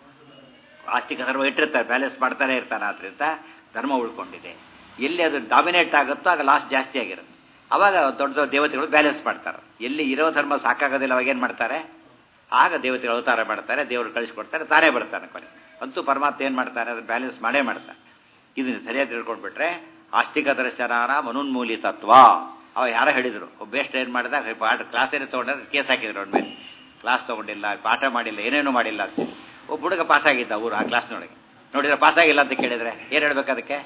ಆಸ್ತಿಕ ಧರ್ಮ ಇಟ್ಟಿರ್ತಾರೆ ಬ್ಯಾಲೆನ್ಸ್ ಮಾಡ್ತಾನೆ ಇರ್ತಾನೆ ಆದ್ರಿಂದ ಧರ್ಮ ಉಳ್ಕೊಂಡಿದೆ ಎಲ್ಲಿ ಅದು ಡಾಮಿನೇಟ್ ಆಗುತ್ತೋ ಆಗ ಲಾಸ್ ಜಾಸ್ತಿ ಆಗಿರುತ್ತೆ ಅವಾಗ ದೊಡ್ಡ ದೊಡ್ಡ ದೇವತೆಗಳು ಬ್ಯಾಲೆನ್ಸ್ ಮಾಡ್ತಾರೆ ಎಲ್ಲಿ ಇರೋ ಧರ್ಮ ಸಾಕಾಗೋದಿಲ್ಲ ಅವಾಗ ಏನು ಮಾಡ್ತಾರೆ ಆಗ ದೇವತೆಗಳು ಅವತಾರ ಮಾಡ್ತಾರೆ ದೇವರು ಕಳಿಸ್ಕೊಡ್ತಾರೆ ತಾನೇ ಬರ್ತಾನೆ ಕೊನೆ ಅಂತೂ ಪರಮಾತ್ಮ ಏನು ಮಾಡ್ತಾನೆ ಅದನ್ನು ಬ್ಯಾಲೆನ್ಸ್ ಮಾಡೇ ಮಾಡ್ತಾನೆ ಇದನ್ನು ಸರಿಯಾಗಿ ತಿಳ್ಕೊಂಡ್ಬಿಟ್ರೆ ಆಸ್ತಿಕ ದರ್ಶನಾನ ಮನೋನ್ಮೂಲಿ ತತ್ವ ಅವ ಯಾರೋ ಹೇಳಿದ್ರು ಒಬ್ಬ ಬೇಸ್ಟ್ ಏನು ಮಾಡಿದ ಪಾಠ ಕ್ಲಾಸ್ ಏನೋ ತೊಗೊಂಡ್ರೆ ಕೇಸ್ ಹಾಕಿದ್ರು ಅವ್ನ ಮೇಲೆ ಕ್ಲಾಸ್ ತೊಗೊಂಡಿಲ್ಲ ಪಾಠ ಮಾಡಿಲ್ಲ ಏನೇನು ಮಾಡಿಲ್ಲ ಅಂತ ಒಬ್ಬ ಹುಡುಗ ಪಾಸ್ ಆಗಿದ್ದ ಊರು ಆ ಕ್ಲಾಸ್ನೊಳಗೆ ನೋಡಿದ್ರೆ ಪಾಸ್ ಆಗಿಲ್ಲ ಅಂತ ಕೇಳಿದ್ರೆ ಏನು ಹೇಳ್ಬೇಕು ಅದಕ್ಕೆ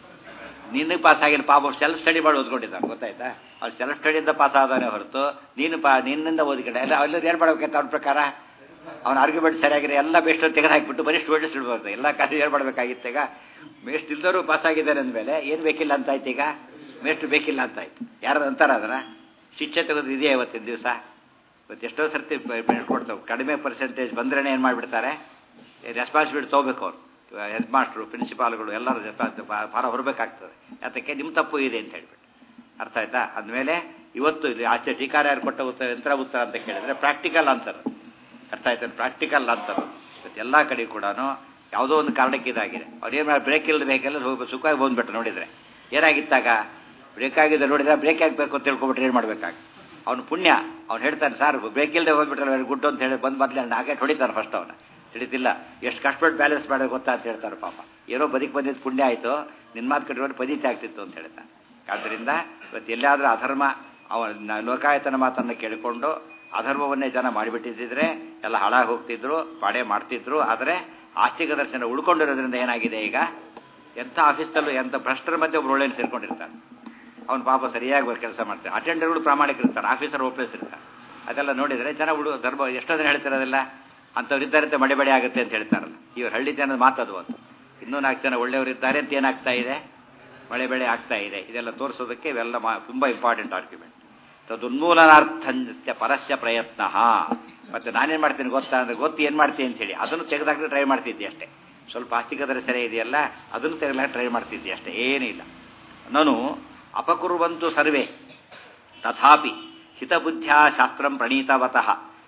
ನಿನಗೆ ಪಾಸ್ ಆಗಿಲ್ಲ ಪಾಪ ಸೆಲ್ಫ್ ಸ್ಟಡಿ ಮಾಡಿ ಓದ್ಕೊಂಡಿದ್ದಾನೆ ಗೊತ್ತಾಯ್ತಾ ಅವ್ನು ಸೆಲ್ಫ್ ಸ್ಟಡಿಯಿಂದ ಪಾಸ್ ಆದಾನೆ ಹೊರತು ನೀನು ಪಾ ನಿನ್ನಿಂದ ಓದಿಕೊಂಡೆ ಎಲ್ಲ ಅಲ್ಲದ ಏನು ಮಾಡ್ಬೇಕಂತ ಅವ್ನ ಪ್ರಕಾರ ಅವ್ನ ಆರ್ಗ್ಯುಮೆಂಟ್ ಸರಿಯಾಗಿರೋ ಎಲ್ಲ ಬೇಸ್ಟ್ ತೆಗೆದು ಹಾಕಿಬಿಟ್ಟು ಬರೀ ಸ್ಟೂಡೆಂಟ್ಸ್ ಇಡ್ಬೋದು ಎಲ್ಲ ಕಾಲೇಜ್ ಏನು ಮಾಡಬೇಕಾಗಿತ್ತು ಈಗ ಮೇಸ್ಟ್ ಇಲ್ದರೂ ಪಾಸ್ ಆಗಿದ್ದಾರೆ ಅಂದಮೇಲೆ ಏನು ಬೇಕಿಲ್ಲ ಅಂತ ಆಯ್ತು ಈಗ ಮೇಸ್ಟ್ ಬೇಕಿಲ್ಲ ಅಂತ ಆಯ್ತು ಯಾರು ಅಂತಾರ ಅದನ್ನ ಶಿಕ್ಷೆ ತೆಗೆದು ಇದೆಯಾ ಇವತ್ತಿನ ದಿವಸ ಇವತ್ತು ಎಷ್ಟೋ ಸರ್ತಿ ಕೊಡ್ತಾವೆ ಕಡಿಮೆ ಪರ್ಸೆಂಟೇಜ್ ಬಂದ್ರೇ ಏನು ಮಾಡಿಬಿಡ್ತಾರೆ ರೆಸ್ಪಾನ್ಸಿಬಿಲಿಟಿ ತೊಗೋಬೇಕು ಅವ್ರು ಹೆಡ್ ಮಾಸ್ಟ್ರು ಪ್ರಿನ್ಸಿಪಾಲ್ಗಳು ಎಲ್ಲರೂ ಭಾರ ಹೊರಬೇಕಾಗ್ತದೆ ಯಾತಕ್ಕೆ ನಿಮ್ಮ ತಪ್ಪು ಇದೆ ಅಂತ ಹೇಳ್ಬಿಟ್ಟು ಅರ್ಥ ಆಯ್ತಾ ಅಂದಮೇಲೆ ಇವತ್ತು ಇಲ್ಲಿ ಆಚೆ ಟೀಕಾರ ಯಾರು ಕೊಟ್ಟ ಉತ್ತರ ಯಂತ್ರ ಉತ್ತರ ಅಂತ ಕೇಳಿದ್ರೆ ಪ್ರಾಕ್ಟಿಕಲ್ ಆನ್ಸರ್ ಅರ್ಥ ಆಯ್ತಾ ಪ್ರಾಕ್ಟಿಕಲ್ ಆನ್ಸರ್ ಇವತ್ತು ಎಲ್ಲ ಕಡೆ ಕೂಡ ಯಾವುದೋ ಒಂದು ಕಾರಣಕ್ಕೆ ಇದಾಗಿದೆ ಅವ್ರು ಏನು ಮಾಡಿ ಬ್ರೇಕ್ ಇಲ್ಲದ ಬೇಕೆಲ್ಲ ಸುಖವಾಗಿ ಬಂದ್ಬಿಟ್ಟು ನೋಡಿದರೆ ಏನಾಗಿತ್ತಾಗ ಬ್ರೇಕ್ ಆಗಿದೆ ನೋಡಿದ್ರೆ ಬ್ರೇಕ್ ಆಗಬೇಕು ಅಂತ ತಿಳ್ಕೊಬಿಟ್ರೆ ಏನು ಮಾಡಬೇಕಾಗ ಅವ್ನು ಪುಣ್ಯ ಅವ್ನು ಹೇಳ್ತಾನೆ ಸರ್ ಬ್ರೇಕ್ ಇಲ್ಲದೆ ಹೋಗ್ಬಿಟ್ರೆ ವೆರಿ ಗುಡ್ ಅಂತ ಹೇಳಿ ಬಂದು ಮೊದಲೇ ನಾಲ್ಕೇ ಹೊಡಿತಾನೆ ಫಸ್ಟ್ ಅವನ ತಿಳಿತಿಲ್ಲ ಎಷ್ಟು ಕಷ್ಟಪಟ್ಟು ಬ್ಯಾಲೆನ್ಸ್ ಮಾಡೋದು ಗೊತ್ತಾ ಅಂತ ಹೇಳ್ತಾರೆ ಪಾಪ ಏನೋ ಬದುಕು ಬಂದಿದ್ದು ಪುಣ್ಯ ಆಯಿತು ನಿನ್ನ ಮಾತು ಕಟ್ಟಿಕೊಂಡು ಪದೀತಿ ಆಗ್ತಿತ್ತು ಅಂತ ಹೇಳ್ತಾನೆ ಆದ್ದರಿಂದ ಇವತ್ತು ಎಲ್ಲಾದರೂ ಅಧರ್ಮ ಅವನ ಲೋಕಾಯತನ ಮಾತನ್ನು ಕೇಳಿಕೊಂಡು ಅಧರ್ಮವನ್ನೇ ಜನ ಮಾಡಿಬಿಟ್ಟಿದ್ದಿದ್ರೆ ಎಲ್ಲ ಹಾಳಾಗಿ ಹೋಗ್ತಿದ್ರು ಪಾಡೆ ಮಾಡ್ತಿದ್ರು ಆದರೆ ಆಸ್ತಿಕ ದರ್ಶನ ಉಳ್ಕೊಂಡಿರೋದ್ರಿಂದ ಏನಾಗಿದೆ ಈಗ ಎಂಥ ಆಫೀಸ್ನಲ್ಲೂ ಎಂಥ ಭ್ರಷ್ಟರ ಮಧ್ಯೆ ಒಬ್ರು ಒಳ್ಳೆಯ ಸೇರ್ಕೊಂಡಿರ್ತಾನೆ ಅವ್ನು ಪಾಪ ಸರಿಯಾಗಿ ಕೆಲಸ ಮಾಡ್ತಾರೆ ಅಟೆಂಡರ್ಗಳು ಪ್ರಾಮಾಣಿಕರಿರ್ತಾರೆ ಆಫೀಸರ್ ಓಪ್ಲೇಸ್ ಇರ್ತಾರೆ ಅದೆಲ್ಲ ನೋಡಿದರೆ ಜನ ಹುಡುಗ ಧರ್ಮ ಎಷ್ಟೋ ಜನ ಹೇಳ್ತಿರೋದಿಲ್ಲ ಅಂಥವ್ರು ಇದ್ದಾರಂತೆ ಮಡೆಬಡೆ ಆಗುತ್ತೆ ಅಂತ ಹೇಳ್ತಾರಲ್ಲ ಇವ್ರು ಹಳ್ಳಿ ಜನದ ಮಾತದು ಅಂತ ಇನ್ನೂ ನಾಲ್ಕು ಜನ ಒಳ್ಳೆಯವರಿದ್ದಾರೆ ಅಂತ ಏನಾಗ್ತಾ ಇದೆ ಮಳೆ ಬೆಳೆ ಆಗ್ತಾ ಇದೆ ಇದೆಲ್ಲ ತೋರಿಸೋದಕ್ಕೆ ಇವೆಲ್ಲ ಮಾ ತುಂಬ ಇಂಪಾರ್ಟೆಂಟ್ ಆರ್ಗ್ಯುಮೆಂಟ್ ತದುನ್ಮೂಲನಾರ್ಥಂಚ ಪರಸ್ಯ ಪ್ರಯತ್ನ ಮತ್ತೆ ನಾನೇನು ಮಾಡ್ತೀನಿ ಗೊತ್ತಾ ಅಂದ್ರೆ ಗೊತ್ತು ಏನು ಮಾಡ್ತೀನಿ ಅಂತ ಹೇಳಿ ಅದನ್ನು ತೆಗೆದಾಕಲು ಟ್ರೈ ಮಾಡ್ತಿದ್ದೆ ಅಷ್ಟೇ ಸ್ವಲ್ಪ ಆಸ್ತಿಕದರೆ ಸರಿ ಇದೆಯಲ್ಲ ಅದನ್ನು ತೆಗೆದಾಕ ಟ್ರೈ ಮಾಡ್ತಿದ್ದೆ ಅಷ್ಟೇ ಏನಿಲ್ಲ ನಾನು ಅಪಕುರುವಂತು ಸರ್ವೇ ತಥಾಪಿ ಹಿತಬುದ್ಧ್ಯಾ ಶಾಸ್ತ್ರಂ ಪ್ರಣೀತವತಃ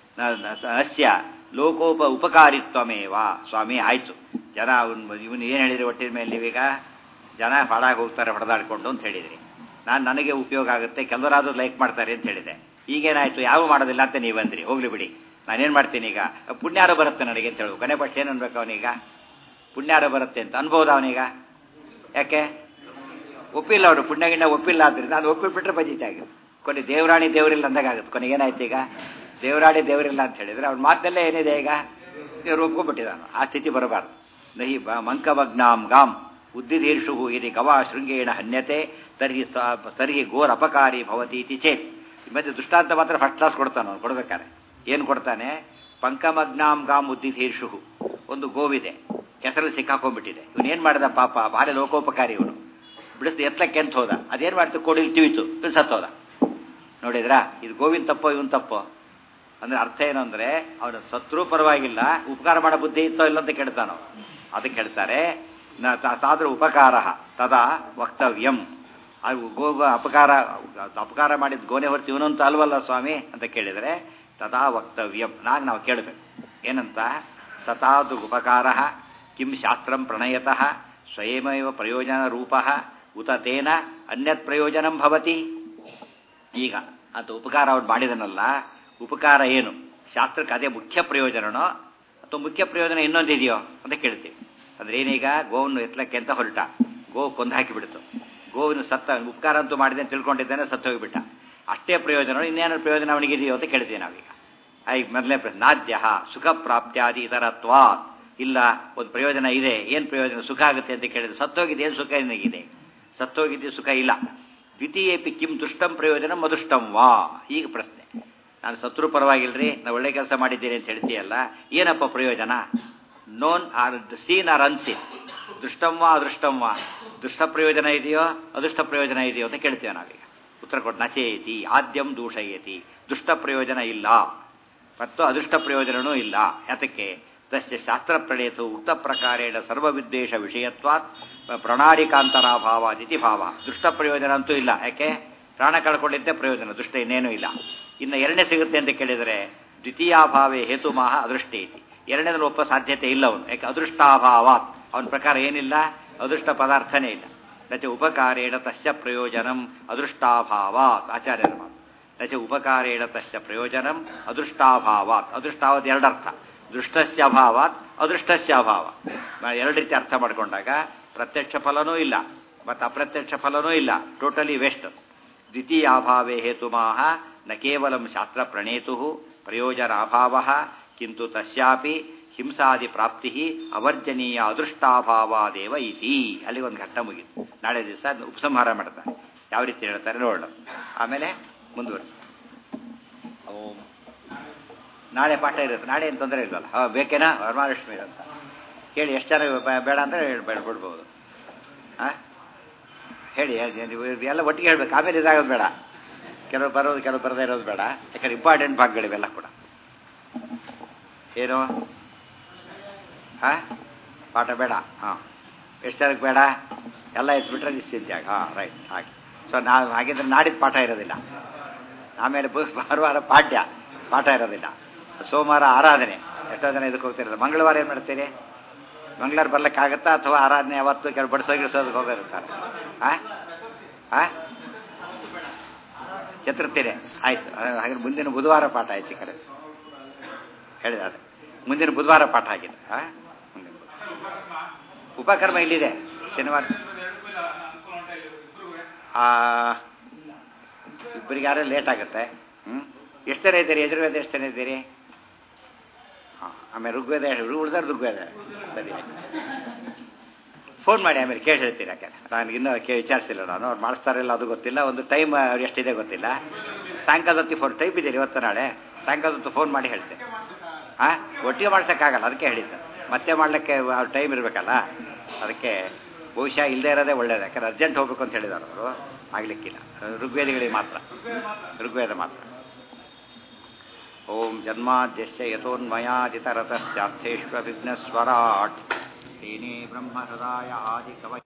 ಅಸ್ಯ ಲೋಕೋಪ ಉಪಕಾರಿತ್ವಮೇವ ಸ್ವಾಮಿ ಆಯಿತು ಜನ ಅವನು ಇವನು ಏನು ಹೇಳಿದ್ರಿ ಒಟ್ಟಿನ ಮೇಲೆ ನೀವೀಗ ಜನ ಹಾಳಾಗಿ ಹೋಗ್ತಾರೆ ಹೊಡೆದಾಡ್ಕೊಂಡು ಅಂತ ಹೇಳಿದ್ರಿ ನಾನು ನನಗೆ ಉಪಯೋಗ ಆಗುತ್ತೆ ಕೆಲವರಾದ್ರೂ ಲೈಕ್ ಮಾಡ್ತಾರೆ ಅಂತ ಹೇಳಿದೆ ಈಗೇನಾಯಿತು ಯಾವ ಮಾಡೋದಿಲ್ಲ ಅಂತ ನೀವು ಅಂದ್ರಿ ಹೋಗ್ಲಿ ಬಿಡಿ ನಾನೇನು ಮಾಡ್ತೀನಿ ಈಗ ಪುಣ್ಯಾರ ಬರುತ್ತೆ ನನಗೆ ಅಂತ ಹೇಳು ಕೊನೆ ಪಕ್ಷ ಏನು ಅನ್ಬೇಕು ಅವನೀಗ ಪುಣ್ಯಾರ ಬರುತ್ತೆ ಅಂತ ಅನ್ಬೋದು ಅವನೀಗ ಯಾಕೆ ಒಪ್ಪಿಲ್ಲ ಅವರು ಪುಣ್ಯ ಗಿಣ್ಯ ಒಪ್ಪಿಲ್ಲ ಆದ್ರಿಂದ ಅದು ಒಪ್ಪಿಬಿಟ್ರೆ ಬಜೀತಿ ಆಗುತ್ತೆ ಕೊನೆ ದೇವರಾಣಿ ದೇವರಿಲ್ಲ ಅಂದಾಗುತ್ತೆ ಕೊನೆಗೆ ಏನಾಯ್ತು ಈಗ ದೇವರಾಣಿ ದೇವರಿಲ್ಲ ಅಂತ ಹೇಳಿದ್ರೆ ಅವ್ನ ಮಾತಲ್ಲೇ ಏನಿದೆ ಈಗ ದೇವರು ಒಪ್ಕೊಂಡ್ಬಿಟ್ಟಿದ್ದಾನು ಆ ಸ್ಥಿತಿ ಬರಬಾರ್ದು ನಹಿ ಬ ಮಂಕಮಗ್ನಾಂ ಗಾಂ ಉದ್ದಿದೀರ್ಷು ಇರಿ ಗವಾ ಶೃಂಗೇಣ ಹನ್ಯತೆ ತರ್ಹಿ ತರ್ಹಿ ಘೋರ್ ಅಪಕಾರಿ ಭವತಿ ಇತಿ ಚೇತ್ ಮತ್ತೆ ದೃಷ್ಟಾಂತ ಮಾತ್ರ ಫಸ್ಟ್ ಕ್ಲಾಸ್ ಕೊಡ್ತಾನೆ ಅವ್ನು ಕೊಡ್ಬೇಕಾರೆ ಏನು ಕೊಡ್ತಾನೆ ಪಂಕಮಗ್ನಾಂ ಗಾಂ ಉದ್ದಿದೀರ್ಷು ಒಂದು ಗೋವಿದೆ ಕೆಸರಲ್ಲಿ ಸಿಕ್ಕಾಕೊಂಡ್ಬಿಟ್ಟಿದೆ ಇವನು ಏನು ಮಾಡಿದ ಪಾಪ ಭಾರಿ ಲೋಕೋಪಕಾರಿ ಇವನು ಬಿಡಿಸ್ದು ಎತ್ತಲಕ್ಕೆ ಅಂತ ಹೋದ ಅದೇನು ಮಾಡ್ತು ಕೋಡಿಲಿ ತಿವಿತು ಬಿಡಿಸತ್ತೋದ ನೋಡಿದ್ರಾ ಇದು ಗೋವಿನ ತಪ್ಪೋ ಇವನ್ ತಪ್ಪೋ ಅಂದ್ರೆ ಅರ್ಥ ಏನು ಅಂದ್ರೆ ಅವನು ಸತ್ರೂ ಪರವಾಗಿಲ್ಲ ಉಪಕಾರ ಮಾಡೋ ಬುದ್ಧಿ ಇತ್ತೋ ಇಲ್ಲ ಅಂತ ಕೇಳ್ತಾನೋ ಅದಕ್ಕೆ ಹೇಳ್ತಾರೆ ತಾದ್ರ ಉಪಕಾರ ತದಾ ವಕ್ತವ್ಯಂ ಅದು ಗೋ ಅಪಕಾರ ಅಪಕಾರ ಮಾಡಿದ ಗೋನೆ ಹೊರತು ಇವನಂತ ಅಲ್ವಲ್ಲ ಸ್ವಾಮಿ ಅಂತ ಕೇಳಿದರೆ ತದಾ ವಕ್ತವ್ಯಂ ನಾಗ ನಾವು ಕೇಳಬೇಕು ಏನಂತ ಸತಾದು ಉಪಕಾರ ಕಿಂ ಶಾಸ್ತ್ರಂ ಪ್ರಣಯತಃ ಸ್ವಯಮೇವ ಪ್ರಯೋಜನ ರೂಪ ಉತ ತೇನ ಅನ್ಯತ್ ಪ್ರಯೋಜನಂ ಭವತಿ ಈಗ ಅಂತ ಉಪಕಾರ ಅವ್ರು ಮಾಡಿದನಲ್ಲ ಉಪಕಾರ ಏನು ಶಾಸ್ತ್ರಕ್ಕೆ ಅದೇ ಮುಖ್ಯ ಪ್ರಯೋಜನನೋ ಅಥವಾ ಮುಖ್ಯ ಪ್ರಯೋಜನ ಇನ್ನೊಂದಿದೆಯೋ ಅಂತ ಕೇಳ್ತೀವಿ ಅಂದ್ರೆ ಏನೀಗ ಗೋವನ್ನು ಎತ್ತಲಕ್ಕೆ ಅಂತ ಹೊರಟ ಗೋ ಕೊಂದು ಹಾಕಿಬಿಡ್ತು ಗೋವಿನ ಸತ್ತ ಉಪಕಾರ ಅಂತೂ ಮಾಡಿದೆ ಅಂತ ತಿಳ್ಕೊಂಡಿದ್ದಾನೆ ಸತ್ತು ಹೋಗಿಬಿಟ್ಟ ಅಷ್ಟೇ ಪ್ರಯೋಜನ ಇನ್ನೇನಾದ್ರು ಪ್ರಯೋಜನ ಅವನಿಗಿದೆಯೋ ಅಂತ ಕೇಳ್ತೀವಿ ನಾವೀಗ ಈಗ ಮೊದಲನೇ ಪ್ರಶ್ನೆ ನಾದ್ಯ ಸುಖ ಪ್ರಾಪ್ತ್ಯಾದಿ ಇತರತ್ವಾ ಇಲ್ಲ ಒಂದು ಪ್ರಯೋಜನ ಇದೆ ಏನು ಪ್ರಯೋಜನ ಸುಖ ಆಗುತ್ತೆ ಅಂತ ಕೇಳಿದ್ರೆ ಸತ್ತೋಗಿದೆ ಏನು ಸುಖ ಏನಾಗಿದೆ ಸತ್ತೋಗಿದ್ದು ಸುಖ ಇಲ್ಲ ದ್ವಿತೀಯಪಿ ಕಿಂ ದುಷ್ಟಂ ಪ್ರಯೋಜನ ಮದುಷ್ಟಂ ವಾ ಈಗ ಪ್ರಶ್ನೆ ನಾನು ಸತ್ರು ಪರವಾಗಿಲ್ರಿ ನಾನು ಒಳ್ಳೆ ಕೆಲಸ ಮಾಡಿದ್ದೇನೆ ಅಂತ ಹೇಳ್ತೀಯಲ್ಲ ಏನಪ್ಪ ಪ್ರಯೋಜನ known or seen or unseen ದುಷ್ಟಂವಾ ಅದೃಷ್ಟಂವಾ ದುಷ್ಟ ಪ್ರಯೋಜನ ಇದೆಯೋ ಅದೃಷ್ಟ ಪ್ರಯೋಜನ ಇದೆಯೋ ಅಂತ ಕೇಳ್ತೀವಿ ನಾವೀಗ ಉತ್ತರ ಕೊಟ್ಟು ನಚೇತಿ ಆದ್ಯಂ ದೂಷಯತಿ ದುಷ್ಟ ಪ್ರಯೋಜನ ಇಲ್ಲ ಮತ್ತು ಅದೃಷ್ಟ ಪ್ರಯೋಜನವೂ ಇಲ್ಲ ಯಾತಕ್ಕೆ ತಸ್ಯ ಶಾಸ್ತ್ರ ಪ್ರಣೇತು ಉಕ್ತ ಪ್ರಕಾರೇಣ ಸರ್ವವಿದ್ವೇಷ ವಿಷಯತ್ವಾತ್ ಪ್ರಣಾಳಿಕಾಂತರಾಭಾವಾದಿತಿ ಭಾವ ದುಷ್ಟ ಪ್ರಯೋಜನ ಅಂತೂ ಇಲ್ಲ ಯಾಕೆ ಪ್ರಾಣ ಕಳ್ಕೊಂಡಿದ್ದೇ ಪ್ರಯೋಜನ ದುಷ್ಟ ಇನ್ನೇನೂ ಇಲ್ಲ ಇನ್ನು ಎರಡನೇ ಸಿಗುತ್ತೆ ಅಂತ ಕೇಳಿದರೆ ದ್ವಿತೀಯಾಭಾವೇ ಹೇತುಮಾಹ ಅದೃಷ್ಟೇ ಇತಿ ಎರಡನೇದಲ್ಲಿ ಒಪ್ಪ ಸಾಧ್ಯತೆ ಇಲ್ಲ ಅವನು ಯಾಕೆ ಅದೃಷ್ಟಾಭಾವಾತ್ ಅವನ ಪ್ರಕಾರ ಏನಿಲ್ಲ ಅದೃಷ್ಟ ಪದಾರ್ಥನೇ ಇಲ್ಲ ನಚ ಉಪಕಾರೇಣ ತಸ್ಯ ಪ್ರಯೋಜನಂ ಅದೃಷ್ಟಾಭಾವಾತ್ ಆಚಾರ್ಯರ ಮಾತು ನಚ ಉಪಕಾರೇಣ ತಸ್ಯ ಪ್ರಯೋಜನಂ ಅದೃಷ್ಟಾಭಾವಾತ್ ಅದೃಷ್ಟಾವತ್ ಎರಡರ್ಥ ದೃಷ್ಟಸ್ಯ ಅಭಾವಾತ್ ಅದೃಷ್ಟಸ್ಯ ಅಭಾವ ನಾವು ಎರಡು ರೀತಿ ಅರ್ಥ ಮಾಡ್ಕೊಂಡಾಗ ಪ್ರತ್ಯಕ್ಷ ಫಲನೂ ಇಲ್ಲ ಮತ್ತು ಅಪ್ರತ್ಯಕ್ಷ ಫಲನೂ ಇಲ್ಲ ಟೋಟಲಿ ವೇಸ್ಟ್ ದ್ವಿತೀಯಾಭಾವೇ ಹೇತುಮಾಹ ನ ಕೇವಲ ಶಾಸ್ತ್ರ ಪ್ರಣೇತು ಪ್ರಯೋಜನಾಭಾವ ಕಿಂತು ತಸ್ಯಾಪಿ ಹಿಂಸಾದಿ ಪ್ರಾಪ್ತಿ ಅವರ್ಜನೀಯ ಅದೃಷ್ಟಾಭಾವಾದೇವ ಇತಿ ಅಲ್ಲಿ ಒಂದು ಘಟ್ಟ ಮುಗಿತು ನಾಳೆ ದಿವಸ ಉಪಸಂಹಾರ ಮಾಡ್ತಾರೆ ಯಾವ ರೀತಿ ಹೇಳ್ತಾರೆ ನೋಡೋಣ ಆಮೇಲೆ ಮುಂದುವರಿಸಿ ಓಂ ನಾಳೆ ಪಾಠ ಇರುತ್ತೆ ನಾಳೆ ಏನು ತೊಂದರೆ ಇಲ್ವಲ್ಲ ಹಾಂ ಬೇಕೇನಾ ವರಮಹಾಲಕ್ಷ್ಮಿ ಅಂತ ಕೇಳಿ ಎಷ್ಟು ಜನ ಬ- ಬೇಡ ಅಂದರೆ ಬಿಡ್ಬೋದು ಹಾಂ ಹೇಳಿ ನೀವು ಎಲ್ಲ ಒಟ್ಟಿಗೆ ಹೇಳ್ಬೇಕು ಆಮೇಲೆ ಇದಾಗೋದು ಬೇಡ ಕೆಲವು ಬರೋದು ಕೆಲವು ಬರದೇ ಇರೋದು ಬೇಡ ಯಾಕಂದ್ರೆ ಇಂಪಾರ್ಟೆಂಟ್ ಭಾಗಗಳಿವೆಲ್ಲ ಕೂಡ ಏನು ಹಾಂ ಪಾಠ ಬೇಡ ಹಾಂ ಎಷ್ಟು ಜನಕ್ಕೆ ಬೇಡ ಎಲ್ಲ ಎತ್ಬಿಟ್ರೆ ನಿಶ್ಚಿಂತ್ಯಾಗ ಹಾಂ ರೈಟ್ ಹಾಗೆ ಸೊ ನಾವು ಹಾಗಿದ್ರೆ ನಾಡಿದ್ದು ಪಾಠ ಇರೋದಿಲ್ಲ ಆಮೇಲೆ ಬು- ಭಾನುವಾರ ಪಾಠ್ಯ ಪಾಠ ಇರೋದಿಲ್ಲ ಸೋಮವಾರ ಆರಾಧನೆ ಎಷ್ಟೋ ಜನ ಇದಕ್ಕೆ ಹೋಗ್ತಿರೋದು ಮಂಗಳವಾರ ಏನು ಮಾಡ್ತೀರಿ ಮಂಗಳವಾರ ಬರ್ಲಿಕ್ಕಾಗತ್ತಾ ಅಥವಾ ಆರಾಧನೆ ಯಾವತ್ತು ಕೆಲವು ಬಡಿಸೋ ಗಿಡಿಸೋದಕ್ಕೆ ಹೋಗಿರ್ತಾರೆ ಹಾಂ ಹಾಂ ಚತುರ್ಥಿನೇ ಆಯ್ತು ಹಾಗೆ ಮುಂದಿನ ಬುಧವಾರ ಪಾಠ ಆಯ್ತು ಚಿಕ್ಕರೆ ಹೇಳಿದ ಅದೇ ಮುಂದಿನ ಬುಧವಾರ ಪಾಠ ಆಗಿದೆ ಹಾಂ ಮುಂದಿನ ಬುಧ- ಉಪಕರ್ಮ ಇಲ್ಲಿದೆ ಶನಿವಾರ ಆ, ಇಬ್ಬರಿಗೆ ಯಾರೇ ಲೇಟ್ ಆಗುತ್ತೆ ಹ್ಞೂ ಎಷ್ಟು ಜನ ಇದ್ದೀರಿ ಯಜುರ್ವೇದ ಎಷ್ಟು ಜನ ಇದ್ದೀರಿ ಹಾಂ ಆಮೇಲೆ ಋಗ್ವೇದ ಉಳಿದಾರ ಋಗ್ವೇದ ಸರಿ ಆಯ್ತು ಫೋನ್ ಮಾಡಿ ಆಮೇಲೆ ಕೇಳಿ ಹೇಳ್ತೀರಿ ಯಾಕಂದ್ರೆ ನಾನು ಇನ್ನೂ ಕೇ ವಿಚಾರಿಸಿಲ್ಲ ನಾನು ಅವ್ರು ಮಾಡಿಸ್ತಾರಿಲ್ಲ ಅದು ಗೊತ್ತಿಲ್ಲ ಒಂದು ಟೈಮ್ ಅವ್ರು ಎಷ್ಟಿದೆ ಗೊತ್ತಿಲ್ಲ ಸಾಯಂಕಾಲ ಹೊತ್ತಿಗೆ ಫೋನ್ ಟೈಪ್ ಇದ್ದೀರಿ ಇವತ್ತು ನಾಳೆ ಸಾಯಂಕಾಲ ಹೊತ್ತು ಫೋನ್ ಮಾಡಿ ಹೇಳ್ತೇನೆ ಹಾಂ ಒಟ್ಟಿಗೆ ಮಾಡ್ಸೋಕ್ಕಾಗಲ್ಲ ಅದಕ್ಕೆ ಹೇಳಿದ್ದೆ ಮತ್ತೆ ಮಾಡಲಿಕ್ಕೆ ಟೈಮ್ ಇರಬೇಕಲ್ಲ ಅದಕ್ಕೆ ಬಹುಶಃ ಇಲ್ಲದೆ ಇರೋದೇ ಒಳ್ಳೇದು ಯಾಕಂದ್ರೆ ಅರ್ಜೆಂಟ್ ಹೋಗ್ಬೇಕು ಅಂತ ಹೇಳಿದಾರೆ ಅವರು ಆಗಲಿಕ್ಕಿಲ್ಲ ಋಗ್ವೇದಿಗಳಿಗೆ ಮಾತ್ರ ಋಗ್ವೇದ ಮಾತ್ರ ಓಂ ಜನ್ಮಾದ್ಯಸ್ಯ ಯಥೋನ್ಮಯಾದಿತರತಶ್ಚಾರ್ಥೇಶ್ವ ವಿಘ್ನಸ್ವರಾಟ್ ತೇನೇ ಬ್ರಹ್ಮ ಹೃದಯ ಆದಿ ಕವ